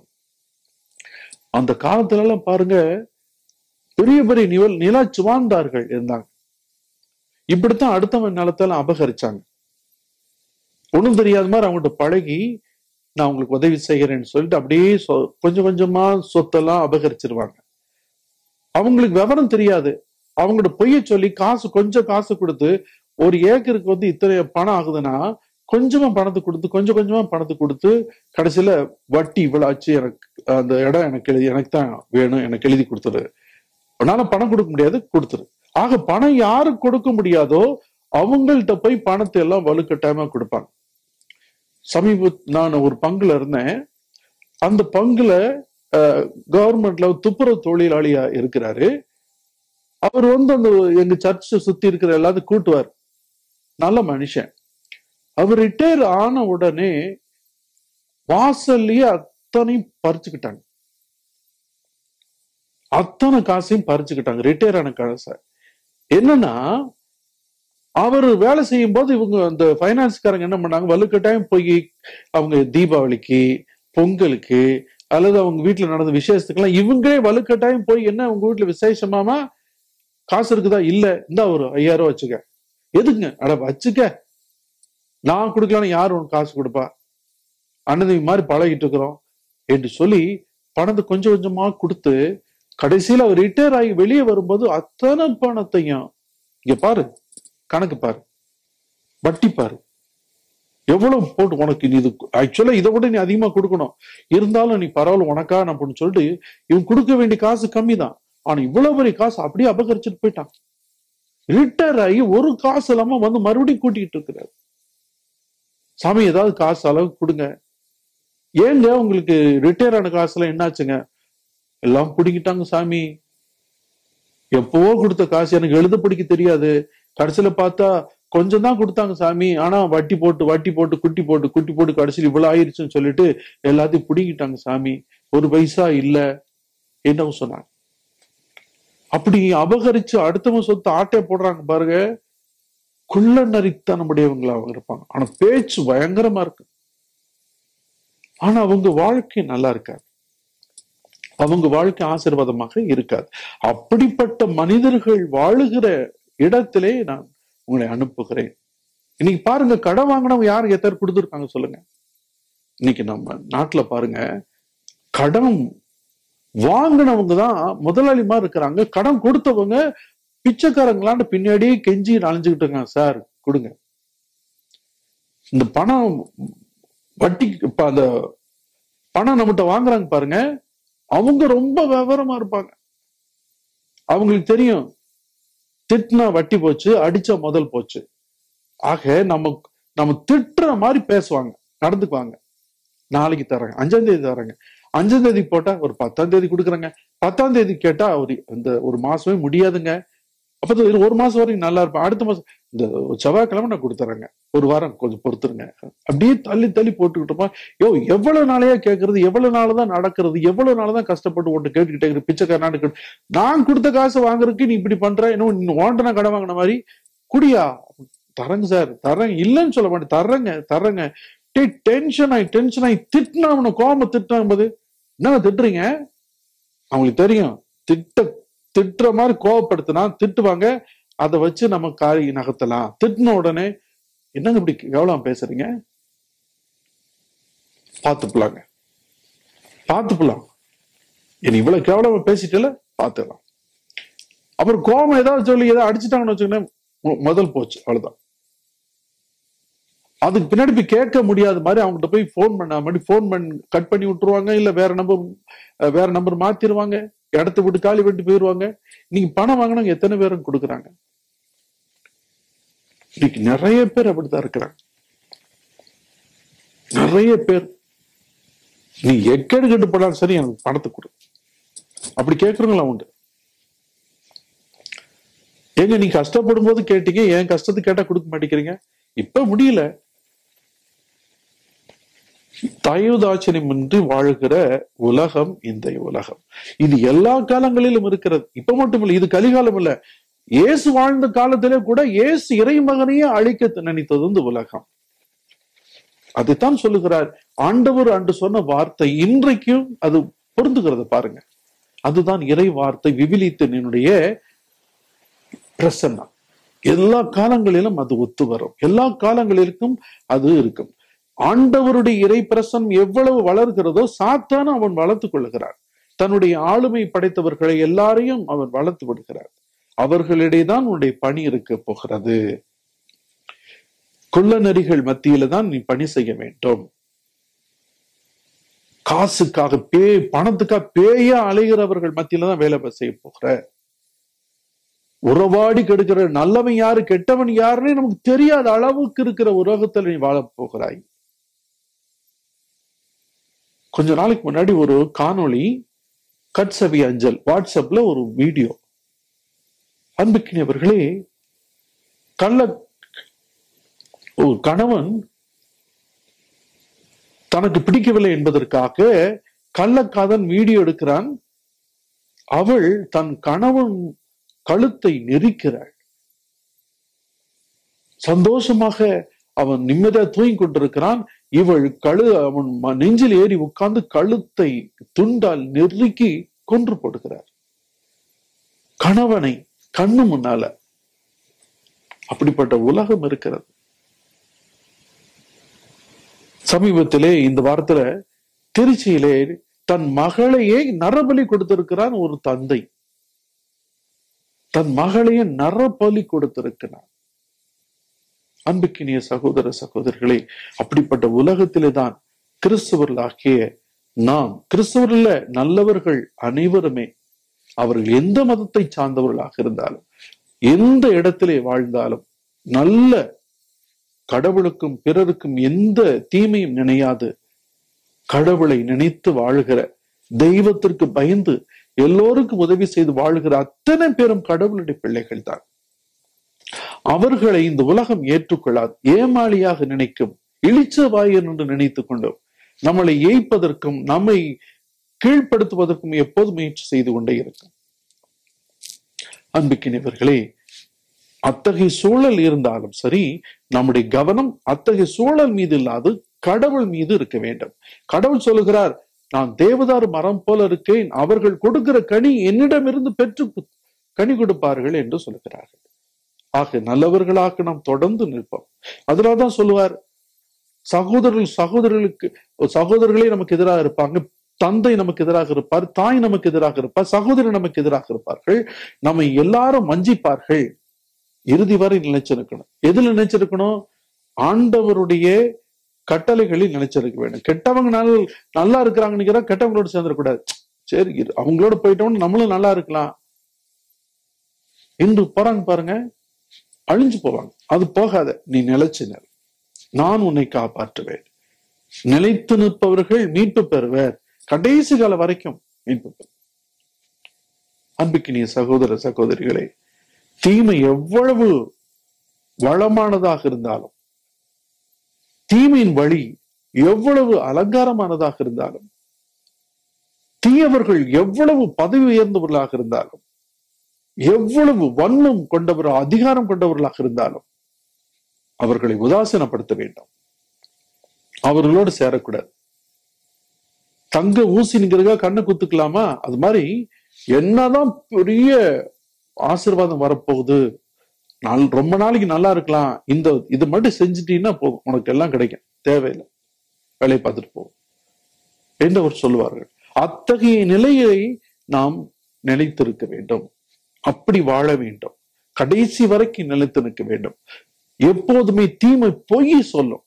Speaker 1: அந்த காலத்துல எல்லாம் பாருங்க பெரிய பெரிய நில நிலச்சுவார்ந்தார்கள் இருந்தாங்க இப்படித்தான் அடுத்தவன் நிலத்தெல்லாம் அபகரிச்சாங்க ஒண்ணும் தெரியாத மாதிரி அவங்கள்ட்ட பழகி நான் உங்களுக்கு உதவி செய்கிறேன்னு சொல்லிட்டு அப்படியே சொ- கொஞ்சம் கொஞ்சமா சொத்தெல்லாம் அபகரிச்சிருவாங்க அவங்களுக்கு விவரம் தெரியாது அவங்களோட பொய்ய சொல்லி காசு கொஞ்சம் காசு கொடுத்து ஒரு ஏக்கருக்கு வந்து இத்தனை பணம் ஆகுதுன்னா கொஞ்சமா பணத்தை கொடுத்து கொஞ்சம் கொஞ்சமா பணத்தை கொடுத்து கடைசியில வட்டி இவ்வளவு ஆச்சு எனக்கு அந்த இடம் எனக்கு எழுதி எனக்கு தான் வேணும் எனக்கு எழுதி கொடுத்துரு உன்னால பணம் கொடுக்க முடியாது கொடுத்துரு ஆக பணம் யாருக்கு கொடுக்க முடியாதோ அவங்கள்ட்ட போய் பணத்தை எல்லாம் வலுக்கட்டாயமா கொடுப்பாங்க சமீப நான் ஒரு பங்குல இருந்தேன் அந்த பங்குல கவர்மெண்ட்ல துப்புரவு தொழிலாளியா இருக்கிறாரு அவர் வந்து அந்த எங்க சர்ச்சை சுத்தி இருக்கிற எல்லாத்தையும் கூட்டுவார் நல்ல மனுஷன் அவர் ரிட்டையர் ஆன உடனே வாசல்லயே அத்தனையும் பறிச்சுக்கிட்டாங்க அத்தனை காசையும் பறிச்சுக்கிட்டாங்க ரிட்டையர் ஆன காசை என்னன்னா அவர் வேலை செய்யும் போது இவங்க அந்த ஃபைனான்ஸ்காரங்க என்ன பண்ணாங்க வலுக்கட்டாயம் போய் அவங்க தீபாவளிக்கு பொங்கலுக்கு அல்லது அவங்க வீட்டுல நடந்த விசேஷத்துக்கெல்லாம் இவங்களே வலுக்கட்டாயம் போய் என்ன உங்க வீட்டுல விசேஷமாமா காசு இருக்குதா இல்ல இந்த ஒரு ஐயாயிரம் ரூபாய் வச்சுக்க எதுக்குங்க அட வச்சுக்க நான் கொடுக்கலான்னு யார் உனக்கு காசு கொடுப்பா அண்ணன் மாதிரி பழகிட்டு இருக்கிறோம் என்று சொல்லி பணத்தை கொஞ்சம் கொஞ்சமா கொடுத்து கடைசியில அவர் ரிட்டையர் ஆகி வெளியே வரும்போது அத்தனை பணத்தையும் இங்க பாரு கணக்கு பாரு வட்டி பாரு எவ்வளவு போட்டு உனக்கு நீ இது ஆக்சுவலா இதை விட நீ அதிகமா கொடுக்கணும் இருந்தாலும் நீ பரவாயில்ல உனக்கா நான் அப்படின்னு சொல்லிட்டு இவன் கொடுக்க வேண்டிய காசு கம்மி தான் ஆனா இவ்வளவு பெரிய காசு அப்படியே அபகரிச்சுட்டு போயிட்டான் ரிட்டையர் ஆகி ஒரு காசு இல்லாம வந்து மறுபடியும் கூட்டிக்கிட்டு இருக்கிறாரு சாமி ஏதாவது காசு அளவு கொடுங்க ஏங்க உங்களுக்கு ரிட்டையர் ஆன காசுல என்னாச்சுங்க எல்லாம் பிடிக்கிட்டாங்க சாமி எப்பவோ கொடுத்த காசு எனக்கு எழுத பிடிக்க தெரியாது கடைசியில பார்த்தா கொஞ்சம் தான் கொடுத்தாங்க சாமி ஆனா வட்டி போட்டு வட்டி போட்டு குட்டி போட்டு குட்டி போட்டு கடைசியில் இவ்வளவு ஆயிருச்சுன்னு சொல்லிட்டு எல்லாத்தையும் பிடிக்கிட்டாங்க சாமி ஒரு பைசா இல்ல என்ன சொன்னாங்க அப்படி அபகரிச்சு அடுத்தவங்க சொத்து ஆட்டை போடுறாங்க பாருங்க குள்ள நரித்தனமுடையவங்களா அவங்க இருப்பாங்க ஆனா பேச்சு பயங்கரமா இருக்கு ஆனா அவங்க வாழ்க்கை நல்லா இருக்காது அவங்க வாழ்க்கை ஆசீர்வாதமாக இருக்காது அப்படிப்பட்ட மனிதர்கள் வாழுகிற இடத்திலே நான் உங்களை அனுப்புகிறேன் இன்னைக்கு பாருங்க கடன் வாங்கினவங்க யார் எத்தனை கொடுத்துருக்காங்க சொல்லுங்க இன்னைக்கு நம்ம நாட்டுல பாருங்க கடன் வாங்கினவங்க தான் முதலாளிமா இருக்கிறாங்க கடன் கொடுத்தவங்க பிச்சைக்காரங்களான்னு பின்னாடியே கெஞ்சி நனைஞ்சுக்கிட்டு இருக்காங்க சார் கொடுங்க இந்த பணம் வட்டி இப்ப அந்த பணம் நம்மகிட்ட வாங்குறாங்க பாருங்க அவங்க ரொம்ப விவரமா இருப்பாங்க அவங்களுக்கு தெரியும் திட்டினா வட்டி போச்சு அடிச்சா முதல் போச்சு ஆக நம்ம நம்ம திட்டுற மாதிரி பேசுவாங்க நடந்துக்குவாங்க நாளைக்கு தரேங்க அஞ்சாம் தேதி தரேங்க அஞ்சாம் தேதி போட்டா ஒரு பத்தாம் தேதி கொடுக்குறேங்க பத்தாம் தேதி கேட்டா ஒரு இந்த ஒரு மாசமே முடியாதுங்க அப்ப இது ஒரு மாசம் வரைக்கும் நல்லா இருப்பேன் அடுத்த மாசம் இந்த செவ்வாய்க்கிழமை நான் கொடுத்துறேங்க ஒரு வாரம் கொஞ்சம் பொறுத்துருங்க அப்படியே தள்ளி தள்ளி போட்டுக்கிட்டோமா யோ எவ்வளவு நாளையா கேட்கறது எவ்வளவு நாள் தான் நடக்கிறது எவ்வளவு நாள் தான் கஷ்டப்பட்டு ஒன்று கேட்டுக்கிட்டே இருக்கு பிச்சைக்காரனான்னு கேட்டு நான் கொடுத்த காசு வாங்குறதுக்கு நீ இப்படி பண்ற இன்னும் ஓண்டனா கடன் வாங்கின மாதிரி குடியா தரேங்க சார் தரேங்க இல்லைன்னு சொல்ல மாட்டேன் தர்றேங்க தர்றேங்க டே டென்ஷன் ஆகி டென்ஷன் ஆகி திட்டினா அவனை கோம திட்டினா போது என்ன திட்டுறீங்க அவங்களுக்கு தெரியும் திட்ட திட்டுற மாதிரி கோவப்படுத்தினா திட்டுவாங்க அதை வச்சு நம்ம காரி நகர்த்தலாம் திட்டின உடனே என்னங்க இப்படி எவ்வளவு பேசுறீங்க பார்த்துப்பலாங்க பார்த்துப்பலாம் இனி இவ்வளவு கேவலமா பேசிட்டல பார்த்துக்கலாம் அப்புறம் கோபம் ஏதாவது சொல்லி ஏதாவது அடிச்சுட்டாங்கன்னு வச்சுக்கோங்களேன் மு- முதல் போச்சு அவ்வளவுதான் அதுக்கு பின்னாடி போய் கேட்க முடியாத மாதிரி அவங்ககிட்ட போய் ஃபோன் பண்ண மாதிரி ஃபோன் பண்ணி கட் பண்ணி விட்டுருவாங்க இல்ல வேற நம்பர் வேற நம்பர் மாத்திருவாங்க இடத்த விட்டு காலி விட்டு போயிருவாங்க நீங்க பணம் வாங்கினவங்க எத்தனை பேரும் கொடுக்குறாங்க இன்னைக்கு நிறைய பேர் அப்படித்தான் இருக்கிறாங்க நிறைய பேர் நீ எக்கேடு கெட்டு போனாலும் சரி எனக்கு பணத்தை கொடு அப்படி கேட்கறவங்களா உண்டு ஏங்க நீ கஷ்டப்படும் போது கேட்டீங்க என் கஷ்டத்தை கேட்டா கொடுக்க மாட்டேங்கிறீங்க இப்ப முடியல தயவுதாட்சணியமின்றி வாழ்கிற உலகம் இந்த உலகம் இது எல்லா காலங்களிலும் இருக்கிறது இப்ப மட்டும் இல்ல இது கலிகாலம் இல்ல இயேசு வாழ்ந்த காலத்திலே கூட இயேசு இறைமகனையே அழிக்க நினைத்தது இந்த உலகம் அதைத்தான் சொல்லுகிறார் ஆண்டவர் அன்று சொன்ன வார்த்தை இன்றைக்கும் அது பொருந்துகிறது பாருங்க அதுதான் இறை வார்த்தை விவிலியத்தினுடைய பிரசன்னம் எல்லா காலங்களிலும் அது ஒத்து வரும் எல்லா காலங்களிலும் அது இருக்கும் ஆண்டவருடைய இறை பிரசனம் எவ்வளவு வளர்கிறதோ சாத்தான அவன் வளர்த்து கொள்ளுகிறான் தன்னுடைய ஆளுமை படைத்தவர்களை எல்லாரையும் அவன் வளர்த்து விடுகிறார் அவர்களிடையே தான் உன்னுடைய பணி இருக்க போகிறது கொள்ள நெறிகள் மத்தியில தான் நீ பணி செய்ய வேண்டும் காசுக்காக பே பணத்துக்காக பேயா அலைகிறவர்கள் மத்தியில தான் வேலை செய்ய போகிற உறவாடி கெடுக்கிற நல்லவன் யாரு கெட்டவன் யாருன்னு நமக்கு தெரியாத அளவுக்கு இருக்கிற உலகத்தில் நீ வாழப் போகிறாய் கொஞ்ச நாளைக்கு முன்னாடி ஒரு காணொளி கட்சவி அஞ்சல் வாட்ஸ்அப்ல ஒரு வீடியோ அன்புக்கினியவர்களே கள்ள ஒரு கணவன் தனக்கு பிடிக்கவில்லை என்பதற்காக கள்ளக்காதன் வீடியோ எடுக்கிறான் அவள் தன் கணவன் கழுத்தை நெரிக்கிறாள் சந்தோஷமாக அவன் நிம்மதியா தூங்கி கொண்டிருக்கிறான் இவள் கழு அவன் ம- நெஞ்சில் ஏறி உட்கார்ந்து கழுத்தை துண்டால் நெருக்கி கொன்று போடுகிறார் கணவனை கண்ணு முன்னால அப்படிப்பட்ட உலகம் இருக்கிறது சமீபத்திலே இந்த வாரத்துல திருச்சியிலே தன் மகளையே நரபலி கொடுத்திருக்கிறான் ஒரு தந்தை தன் மகளையே நரபலி கொடுத்திருக்கிறான் அன்புக்கினிய சகோதர சகோதரிகளே அப்படிப்பட்ட உலகத்திலே தான் கிறிஸ்தவர்களாகிய நாம் கிறிஸ்தவர்கள நல்லவர்கள் அனைவருமே அவர்கள் எந்த மதத்தை சார்ந்தவர்களாக இருந்தாலும் எந்த இடத்திலே வாழ்ந்தாலும் நல்ல கடவுளுக்கும் பிறருக்கும் எந்த தீமையும் நினையாது கடவுளை நினைத்து வாழ்கிற தெய்வத்திற்கு பயந்து எல்லோருக்கும் உதவி செய்து வாழ்கிற அத்தனை பேரும் கடவுளுடைய பிள்ளைகள் தான் அவர்களை இந்த உலகம் ஏற்றுக்கொள்ளாது ஏமாளியாக நினைக்கும் இளிச்சவாயன் என்று நினைத்துக் கொண்டும் நம்மளை ஏய்ப்பதற்கும் நம்மை கீழ்ப்படுத்துவதற்கும் எப்போது முயற்சி செய்து கொண்டே இருக்கும் அன்புக்கினவர்களே அத்தகைய சூழல் இருந்தாலும் சரி நம்முடைய கவனம் அத்தகைய சூழல் மீது இல்லாது கடவுள் மீது இருக்க வேண்டும் கடவுள் சொல்லுகிறார் நான் தேவதாரு மரம் போல இருக்கேன் அவர்கள் கொடுக்கிற கனி என்னிடமிருந்து பெற்று கு- கனி கொடுப்பார்கள் என்று சொல்லுகிறார்கள் ஆக நல்லவர்களாக நாம் தொடர்ந்து நிற்போம் அதனால்தான் சொல்லுவார் சகோதரர்கள் சகோதரர்களுக்கு சகோதரர்களே நமக்கு எதிராக இருப்பாங்க தந்தை நமக்கு எதிராக இருப்பார் தாய் நமக்கு எதிராக இருப்பார் சகோதரி நமக்கு எதிராக இருப்பார்கள் நம்மை எல்லாரும் வஞ்சிப்பார்கள் இறுதி வரை நினைச்சிருக்கணும் எதுல நினைச்சிருக்கணும் ஆண்டவருடைய கட்டளைகளில் நினைச்சிருக்க வேண்டும் கெட்டவங்க நல்ல நல்லா இருக்கிறாங்கன்னு கெட்டவங்களோட சேர்ந்துடக்கூடாது சரி இரு, அவங்களோட போயிட்டோம்னு நம்மளும் நல்லா இருக்கலாம் இன்று போறாங்க பாருங்க அழிஞ்சு போவாங்க அது போகாத நீ நிலைச்சு நில் நான் உன்னை காப்பாற்றுவேன் நிலைத்து நிற்பவர்கள் மீட்பு பெறுவர் கடைசி கால வரைக்கும் மீட்பு பெறுவர் அன்புக்கினிய சகோதர சகோதரிகளே தீமை எவ்வளவு வளமானதாக இருந்தாலும் தீமையின் வழி எவ்வளவு அலங்காரமானதாக இருந்தாலும் தீயவர்கள் எவ்வளவு பதவி உயர்ந்தவர்களாக இருந்தாலும் எவ்வளவு வன்மம் கொண்டவர் அதிகாரம் கொண்டவர்களாக இருந்தாலும் அவர்களை உதாசீனப்படுத்த வேண்டும் அவர்களோடு சேரக்கூடாது தங்க ஊசிங்கிறதுக்காக கண்ணை குத்துக்கலாமா அது மாதிரி என்னதான் பெரிய ஆசீர்வாதம் வரப்போகுது நாள் ரொம்ப நாளைக்கு நல்லா இருக்கலாம் இந்த இது மட்டும் செஞ்சுட்டீங்கன்னா போதும் உனக்கு எல்லாம் கிடைக்கும் தேவையில்லை வேலையை பார்த்துட்டு போகும் என்று அவர் சொல்லுவார்கள் அத்தகைய நிலையை நாம் நிலைத்திருக்க வேண்டும் அப்படி வாழ வேண்டும் கடைசி வரைக்கும் நிலைத்து நிற்க வேண்டும் எப்போதுமே தீமை பொய் சொல்லும்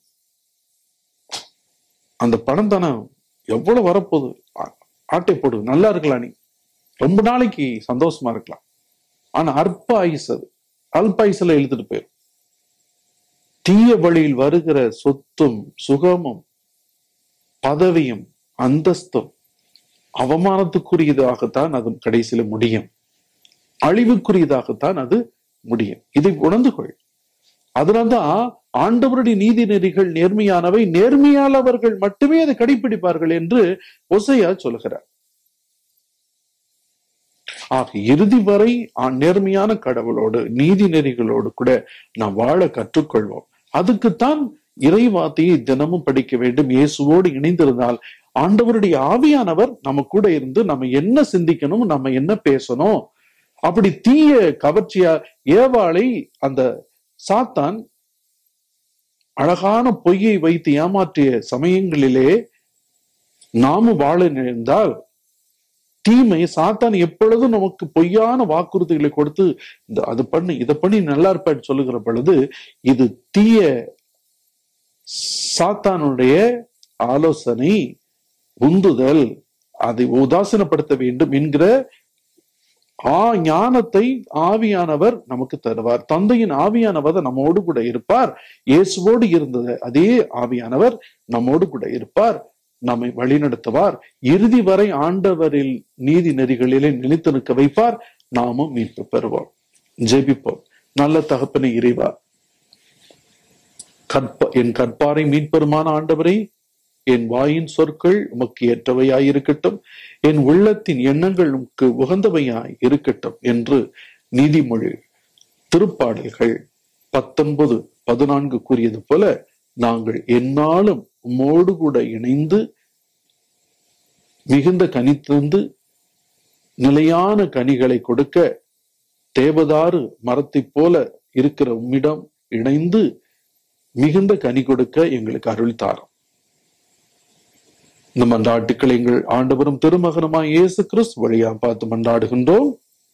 Speaker 1: அந்த பணம் தானே எவ்வளவு வரப்போகுது ஆ- ஆட்டை போடு நல்லா இருக்கலாம் நீ ரொம்ப நாளைக்கு சந்தோஷமா இருக்கலாம் ஆனா அற்ப ஆயுசு அது அல்ப ஆயுசுல இழுத்துட்டு போயிடும் தீய வழியில் வருகிற சொத்தும் சுகமும் பதவியும் அந்தஸ்தும் அவமானத்துக்குரியதாகத்தான் அது கடைசியில முடியும் அழிவுக்குரியதாகத்தான் அது முடியும் இதை உணர்ந்து கொள் அதனால்தான் ஆண்டவருடைய நீதி நெறிகள் நேர்மையானவை நேர்மையானவர்கள் மட்டுமே அதை கடைபிடிப்பார்கள் என்று ஒசையா சொல்கிறார் ஆக இறுதி வரை ஆ- நேர்மையான கடவுளோடு நீதி நெறிகளோடு கூட நாம் வாழ கற்றுக்கொள்வோம் அதுக்குத்தான் இறை வார்த்தையை தினமும் படிக்க வேண்டும் இயேசுவோடு இணைந்திருந்தால் ஆண்டவருடைய ஆவியானவர் நம்ம கூட இருந்து நம்ம என்ன சிந்திக்கணும் நம்ம என்ன பேசணும் அப்படி தீய கவர்ச்சியா ஏவாளை அந்த சாத்தான் அழகான பொய்யை வைத்து ஏமாற்றிய சமயங்களிலே நாமும் வாழ நினைந்தால் தீமை சாத்தான் எப்பொழுதும் நமக்கு பொய்யான வாக்குறுதிகளை கொடுத்து இந்த அது பண்ணி இதை பண்ணி நல்லா இருப்பேன்னு சொல்லுகிற பொழுது இது தீய சாத்தானுடைய ஆலோசனை உந்துதல் அதை உதாசீனப்படுத்த வேண்டும் என்கிற ஆ ஞானத்தை ஆவியானவர் நமக்கு தருவார் தந்தையின் ஆவியானவர் நம்மோடு கூட இருப்பார் இயேசுவோடு இருந்தது அதே ஆவியானவர் நம்மோடு கூட இருப்பார் நம்மை வழிநடத்துவார் இறுதி வரை ஆண்டவரில் நீதி நெறிகளிலே நிலைத்து நிற்க வைப்பார் நாமும் மீட்பு பெறுவோம் ஜெபிப்போம் நல்ல தகப்பனை இறைவா கற்ப என் கற்பாரை மீட்பெருமான ஆண்டவரை என் வாயின் சொற்கள் உமக்கு ஏற்றவையாய் இருக்கட்டும் என் உள்ளத்தின் எண்ணங்கள் உமக்கு உகந்தவையாய் இருக்கட்டும் என்று நீதிமொழி திருப்பாடல்கள் பத்தொன்பது பதினான்கு கூறியது போல நாங்கள் எந்நாளும் உம்மோடு கூட இணைந்து மிகுந்த கனி தந்து நிலையான கனிகளை கொடுக்க தேவதாறு மரத்தைப் போல இருக்கிற உம்மிடம் இணைந்து மிகுந்த கனி கொடுக்க எங்களுக்கு அருள் தாரும் இந்த மன்றாட்டுக்கள் எங்கள் ஆண்டவரும் திருமகனுமாய் இயேசு கிறிஸ்து வழியா பார்த்து மன்றாடுகின்றோம்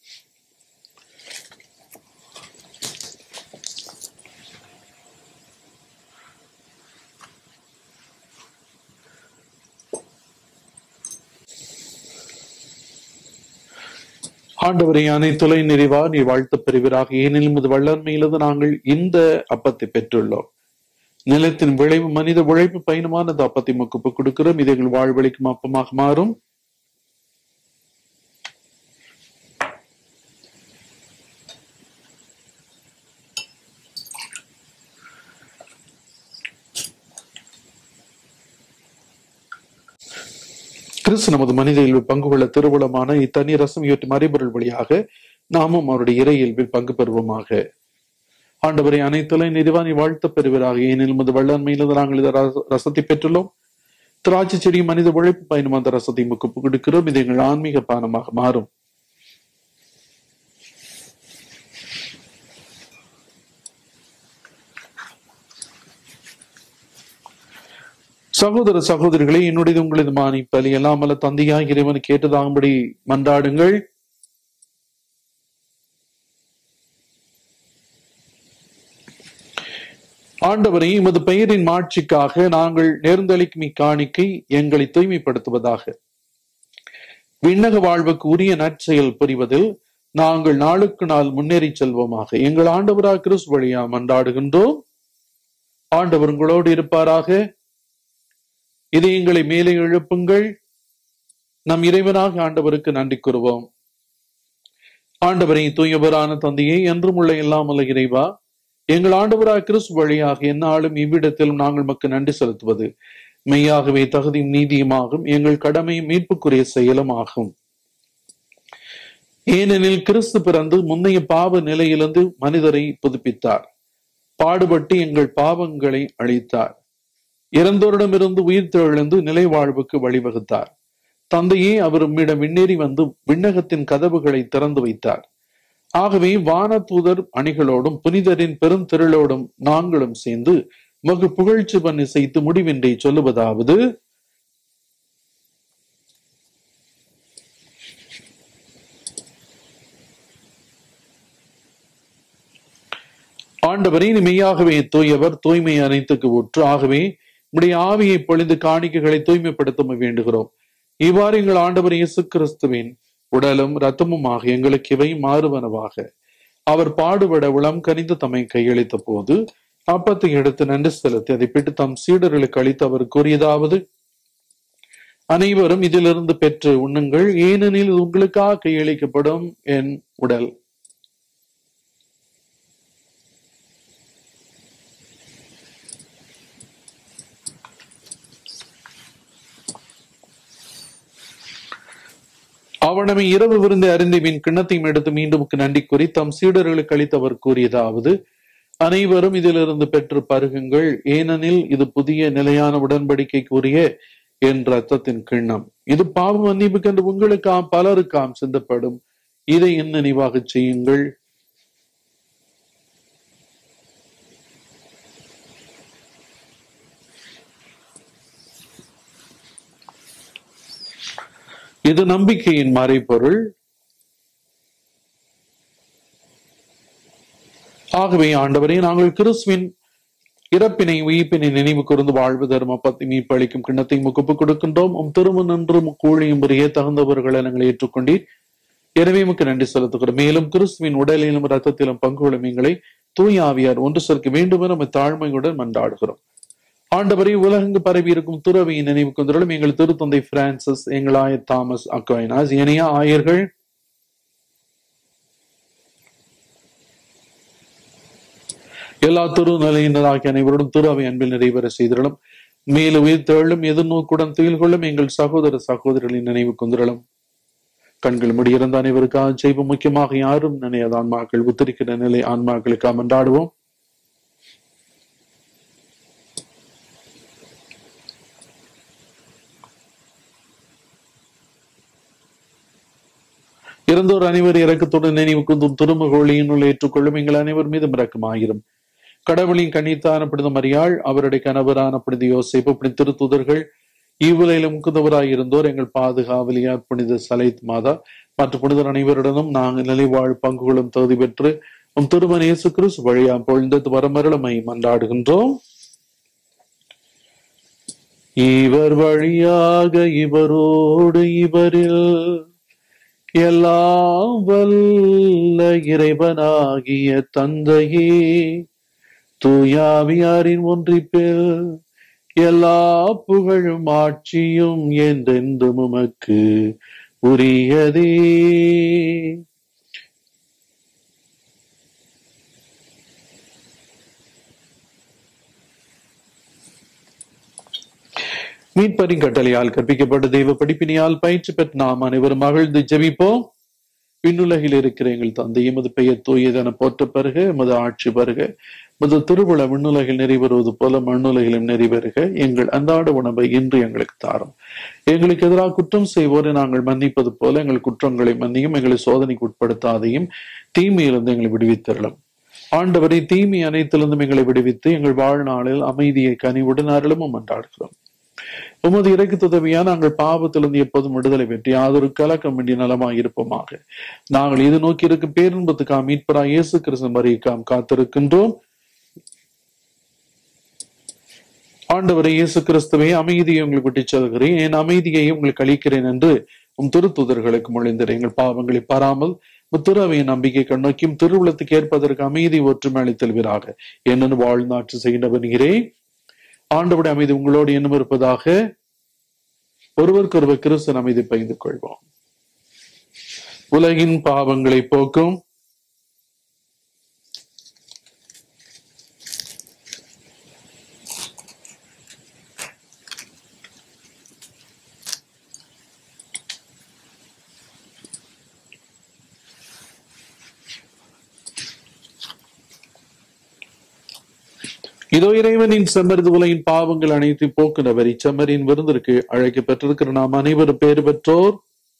Speaker 1: ஆண்டவரை அனைத்துலை நிறைவா நீ வாழ்த்து பெறுவீராக ஏனெனில் உமது வல்லன்மையிலிருந்து நாங்கள் இந்த அப்பத்தை பெற்றுள்ளோம் நிலத்தின் விளைவு மனித உழைப்பு பயணமான இந்த அப்பத்தை முக்குப்பு கொடுக்கிறோம் இது எங்கள் வாழ்வழிக்கும் அப்பமாக மாறும் கிறிஸ்து நமது மனித இயல்பில் பங்கு கொள்ள திருவுளமான இத்தனி ரசம் இவற்றை மறைபொருள் வழியாக நாமும் அவருடைய இறை இயல்பில் பங்கு பெறுவோமாக ஆண்டவரை அனைத்துலை நிதிவாணி வாழ்த்த பெறுவராக ஏனெனில் உமது வல்லன்மையிலிருந்து நாங்கள் இந்த ரச- ரசத்தை பெற்றுள்ளோம் திராட்சை செடி மனித உழைப்பு பயணம் அந்த ரசத்தை முக்கு கொடுக்கிறோம் இது எங்கள் ஆன்மீக பானமாக மாறும் சகோதர சகோதரிகளே என்னுடைய உங்களது மானி பலி எல்லாமல்ல தந்தையாய் இறைவன் கேட்டதாகும்படி மன்றாடுங்கள் ஆண்டவரை எமது பெயரின் மாட்சிக்காக நாங்கள் நேர்ந்தளிக்கும் இக்காணிக்கை எங்களை தூய்மைப்படுத்துவதாக விண்ணக வாழ்வுக்கு உரிய நற்செயல் புரிவதில் நாங்கள் நாளுக்கு நாள் முன்னேறி செல்வோமாக எங்கள் ஆண்டவரா கிறிஸ்து வழியா மன்றாடுகின்றோம் ஆண்டவர் உங்களோடு இருப்பாராக இதை எங்களை மேலே எழுப்புங்கள் நம் இறைவனாக ஆண்டவருக்கு நன்றி கூறுவோம் ஆண்டவரை தூயவரான தந்தையை என்றும் உள்ள இல்லாமல் இறைவா எங்கள் ஆண்டவராக கிறிஸ்து வழியாக எந்நாளும் இவ்விடத்திலும் நாங்கள் மக்கு நன்றி செலுத்துவது மெய்யாகவே தகுதியும் நீதியுமாகும் எங்கள் கடமையும் மீட்புக்குரிய செயலும் ஆகும் ஏனெனில் கிறிஸ்து பிறந்து முன்னைய பாவ நிலையிலிருந்து மனிதரை புதுப்பித்தார் பாடுபட்டு எங்கள் பாவங்களை அழித்தார் இறந்தோரிடமிருந்து உயிர் தெழுந்து நிலை வாழ்வுக்கு வழிவகுத்தார் தந்தையே அவர் உம்மிடம் விண்ணேறி வந்து விண்ணகத்தின் கதவுகளை திறந்து வைத்தார் ஆகவே வானதூதர் அணிகளோடும் புனிதரின் பெருந்திரளோடும் நாங்களும் சேர்ந்து மகு புகழ்ச்சி பண்ணி செய்து முடிவின்றி சொல்லுவதாவது ஆண்டவரே நீ மெய்யாகவே தூயவர் தூய்மை அனைத்துக்கு ஊற்று ஆகவே உடைய ஆவியை பொழிந்து காணிக்கைகளை தூய்மைப்படுத்த வேண்டுகிறோம் இவ்வாறு எங்கள் ஆண்டவர் இயேசு கிறிஸ்துவின் உடலும் இரத்தமுமாக எங்களுக்கு இவை மாறுவனவாக அவர் பாடுபட உளம் கனிந்து தம்மை கையளித்த போது அப்பத்தை எடுத்து நன்றி செலுத்தி அதை பிட்டு தம் சீடர்களுக்கு அளித்து அவர் கூறியதாவது அனைவரும் இதிலிருந்து பெற்று உண்ணுங்கள் ஏனெனில் இது உங்களுக்காக கையளிக்கப்படும் என் உடல் அவனமை இரவு விருந்து அறிந்து மீன் கிண்ணத்தையும் எடுத்து மீண்டும் நன்றி கூறி தம் சீடர்களுக்கு அளித்து அவர் கூறியதாவது அனைவரும் இதிலிருந்து பெற்று பருகுங்கள் ஏனெனில் இது புதிய நிலையான உடன்படிக்கை கூறிய என் ரத்தத்தின் கிண்ணம் இது பாவ மன்னிப்புக்கென்று உங்களுக்காம் பலருக்காம் சிந்தப்படும் இதை என் நினைவாக செய்யுங்கள் இது நம்பிக்கையின் மறைபொருள் ஆகவே ஆண்டவரே நாங்கள் கிறிஸ்துவின் இறப்பினை உயிர்ப்பினை நினைவு கூர்ந்து வாழ்வு தர்ம பத்தி மீட்பு அளிக்கும் கிண்ணத்தை முகப்பு கொடுக்கின்றோம் உம் திரும்ப நின்று கூழியும் முறையே தகுந்தவர்களை நாங்கள் ஏற்றுக்கொண்டீர் எனவே உமக்கு நன்றி செலுத்துகிறோம் மேலும் கிறிஸ்துவின் உடலிலும் ரத்தத்திலும் பங்கு கொள்ளும் எங்களை தூய் ஆவியார் ஒன்று சேர்க்க வேண்டும் என நம்ம தாழ்மையுடன் மன்றாடுகிறோம் ஆண்டவரை உலகங்கு பரவி இருக்கும் துறவியின் நினைவு கொண்டுள்ள எங்கள் திருத்தந்தை பிரான்சிஸ் எங்கள் ஆயர் தாமஸ் அக்வைனாஸ் ஏனைய ஆயர்கள் எல்லா திருநிலையினராகிய அனைவருடன் திரு அவை அன்பில் நிறைவேற செய்திடலும் மேலும் உயிர் தேழும் எதிர்நோக்குடன் துயில் கொள்ளும் எங்கள் சகோதர சகோதரர்களின் நினைவு கொந்திரலும் கண்கள் முடியிருந்த அனைவருக்காக செய்வோம் முக்கியமாக யாரும் நினையாத ஆன்மாக்கள் உத்தரிக்கிற நிலை ஆன்மாக்களுக்காக மன்றாடுவோம் இறந்தோர் அனைவர் இறக்கத்துடன் நினைவு குந்தும் திருமகோழியினுள் ஏற்றுக்கொள்ளும் எங்கள் அனைவர் மீதும் இறக்கமாயிரும் கடவுளின் கண்ணித்தான புனித மரியாள் அவருடைய கணவரான புனித யோசிப்பு புனித திருத்துதர்கள் இவ்வுலையிலும் முக்குந்தவராய் இருந்தோர் எங்கள் பாதுகாவலியார் புனித சலைத் மாதா மற்ற புனிதர் அனைவருடனும் நாங்கள் நிலைவாழ் பங்குகளும் தகுதி பெற்று உம் திருமண இயேசு கிறிஸ்து வழியா பொழுந்தது வரமருளமை மன்றாடுகின்றோம் இவர் வழியாக இவரோடு இவரில் எல்லாம் வல்ல இறைவனாகிய தந்தையே தூயாவியாரின் ஒன்றிப்பில் எல்லா புகழும் ஆட்சியும் என்றென்றும் உமக்கு உரியதே மீட்பரின் கட்டளையால் கற்பிக்கப்பட்ட தெய்வ படிப்பினையால் பயிற்சி பெற்ற நாம் அனைவரும் மகிழ்ந்து ஜெபிப்போம் விண்ணுலகில் இருக்கிற எங்கள் தந்தை எமது பெயர் தூயதென போற்ற பெறுக எமது ஆட்சி பெறுக எமது திருவிழா விண்ணுலகில் நிறைவேறுவது போல மண்ணுலகிலும் நிறைவேறுக எங்கள் அன்றாட உணவை இன்று எங்களுக்கு தாரும் எங்களுக்கு எதிராக குற்றம் செய்வோரை நாங்கள் மன்னிப்பது போல எங்கள் குற்றங்களை மன்னியும் எங்களை சோதனைக்கு உட்படுத்தாதையும் தீமையிலிருந்து எங்களை விடுவித்தரலாம் ஆண்டவரை தீமை அனைத்திலிருந்தும் எங்களை விடுவித்து எங்கள் வாழ்நாளில் அமைதியை கனிவுடன் அருளும் மன்றாடுகிறோம் உமது இறைக்கு உதவியா நாங்கள் பாவத்திலிருந்து எப்போதும் விடுதலை பெற்று யாதொரு கலக்கம் வேண்டிய நலமாக இருப்போமாக நாங்கள் இது நோக்கி இருக்கும் பேரின்பத்துக்காம் மீட்பரா இயேசு கிறிஸ்து மறியக்காம் காத்திருக்கின்றோம் ஆண்டவரை இயேசு கிறிஸ்துவை அமைதியை உங்களுக்கு விட்டுச் செல்கிறேன் என் அமைதியை உங்களுக்கு அளிக்கிறேன் என்று உம் திருத்துதர்களுக்கு மொழிந்தர் எங்கள் பாவங்களை பாராமல் முத்துராவையின் நம்பிக்கை கண்ணோக்கியும் திருவுளத்துக்கு ஏற்பதற்கு அமைதி ஒற்றுமை அளித்தல்வீராக என்னன்னு வாழ்நாட்டு செய்கின்றவர் நீரே ஆண்டவுடைய அமைதி உங்களோடு என்னும் இருப்பதாக ஒருவருக்கொருவர் கிறிஸ்தன் அமைதி பகிர்ந்து கொள்வோம் உலகின் பாவங்களை போக்கும் இதோ இறைவனின் செம்மறிது உலகின் பாவங்கள் அனைத்து போக்குனவர் இச்செம்மறியின் விருந்திற்கு அழைக்க பெற்றிருக்கிற நாம் அனைவரும் பேறு பெற்றோர்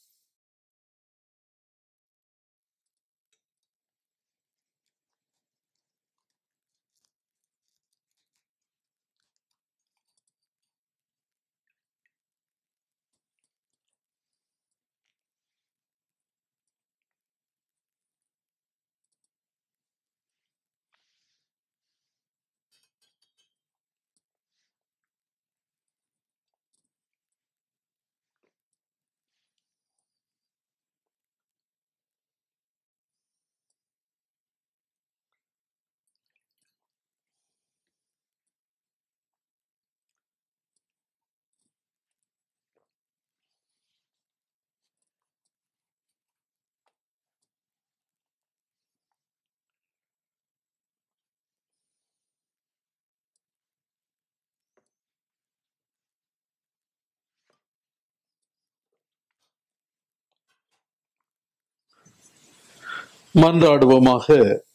Speaker 1: மன்றாடுவோமாக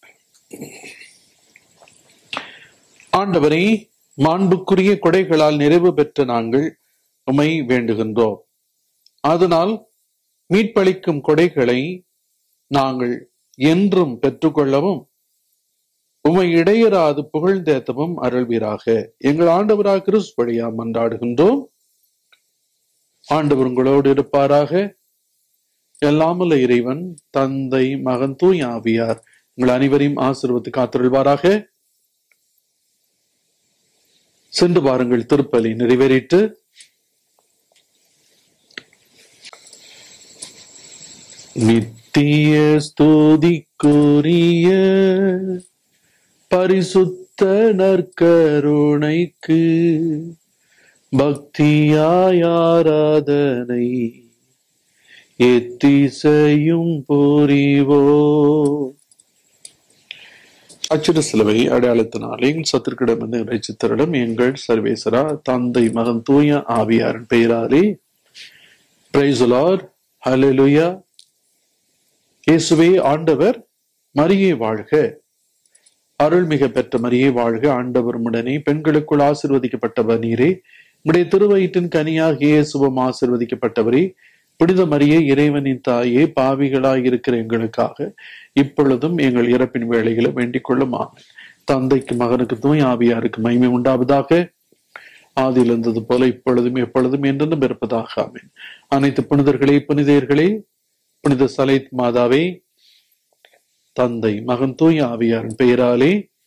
Speaker 1: ஆண்டவரை மாண்புக்குரிய கொடைகளால் நிறைவு பெற்ற நாங்கள் உமை வேண்டுகின்றோம் அதனால் மீட்பளிக்கும் கொடைகளை நாங்கள் என்றும் பெற்றுக்கொள்ளவும் உமை இடையராது புகழ்ந்தேத்தவும் அருள்வீராக எங்கள் ஆண்டவராக கிறிஸ்து வழியா மன்றாடுகின்றோம் ஆண்டவர் உங்களோடு இருப்பாராக எல்லாமல்ல இறைவன் தந்தை மகன் தூய் ஆவியார் உங்கள் அனைவரையும் ஆசீர்வத்து காத்திருள்வாராக சென்று பாருங்கள் திருப்பலி நிறைவேறிட்டு நித்திய ஸ்துதிக்குரிய பரிசுத்த நற்கருணைக்கு பக்தியாய் ஆராதனை எத்திசையும் புரிவோ அச்சிட சிலுவை அடையாளத்தினாலே சத்திற்கிடமிருந்து இறைச்சித்தரிடம் எங்கள் சர்வேசரா தந்தை மகன் தூய ஆவியாரின் பெயராலே பிரைசுலார் ஹalleluya இயேசுவே ஆண்டவர் மரியே வாழ்க அருள்மிக பெற்ற மரியே வாழ்க ஆண்டவர் உடனே பெண்களுக்குள் ஆசிர்வதிக்கப்பட்டவர் நீரே உடைய திருவயிற்றின் கனியாக இயேசுவம் ஆசிர்வதிக்கப்பட்டவரே புனித மரியே இறைவனின் தாயே பாவிகளாய் இருக்கிற எங்களுக்காக இப்பொழுதும் எங்கள் இறப்பின் வேலைகளை வேண்டிக் கொள்ளும் ஆமென். தந்தைக்கு மகனுக்கு தூய் ஆவியாருக்கு மகிமை உண்டாவதாக ஆதியில் இருந்தது போல இப்பொழுதும் எப்பொழுதும் என்றென்றும் இருப்பதாக ஆமென் அனைத்து புனிதர்களே புனிதர்களே புனித சலைத் மாதாவே தந்தை மகன் தூய் ஆவியாரின் பெயராலே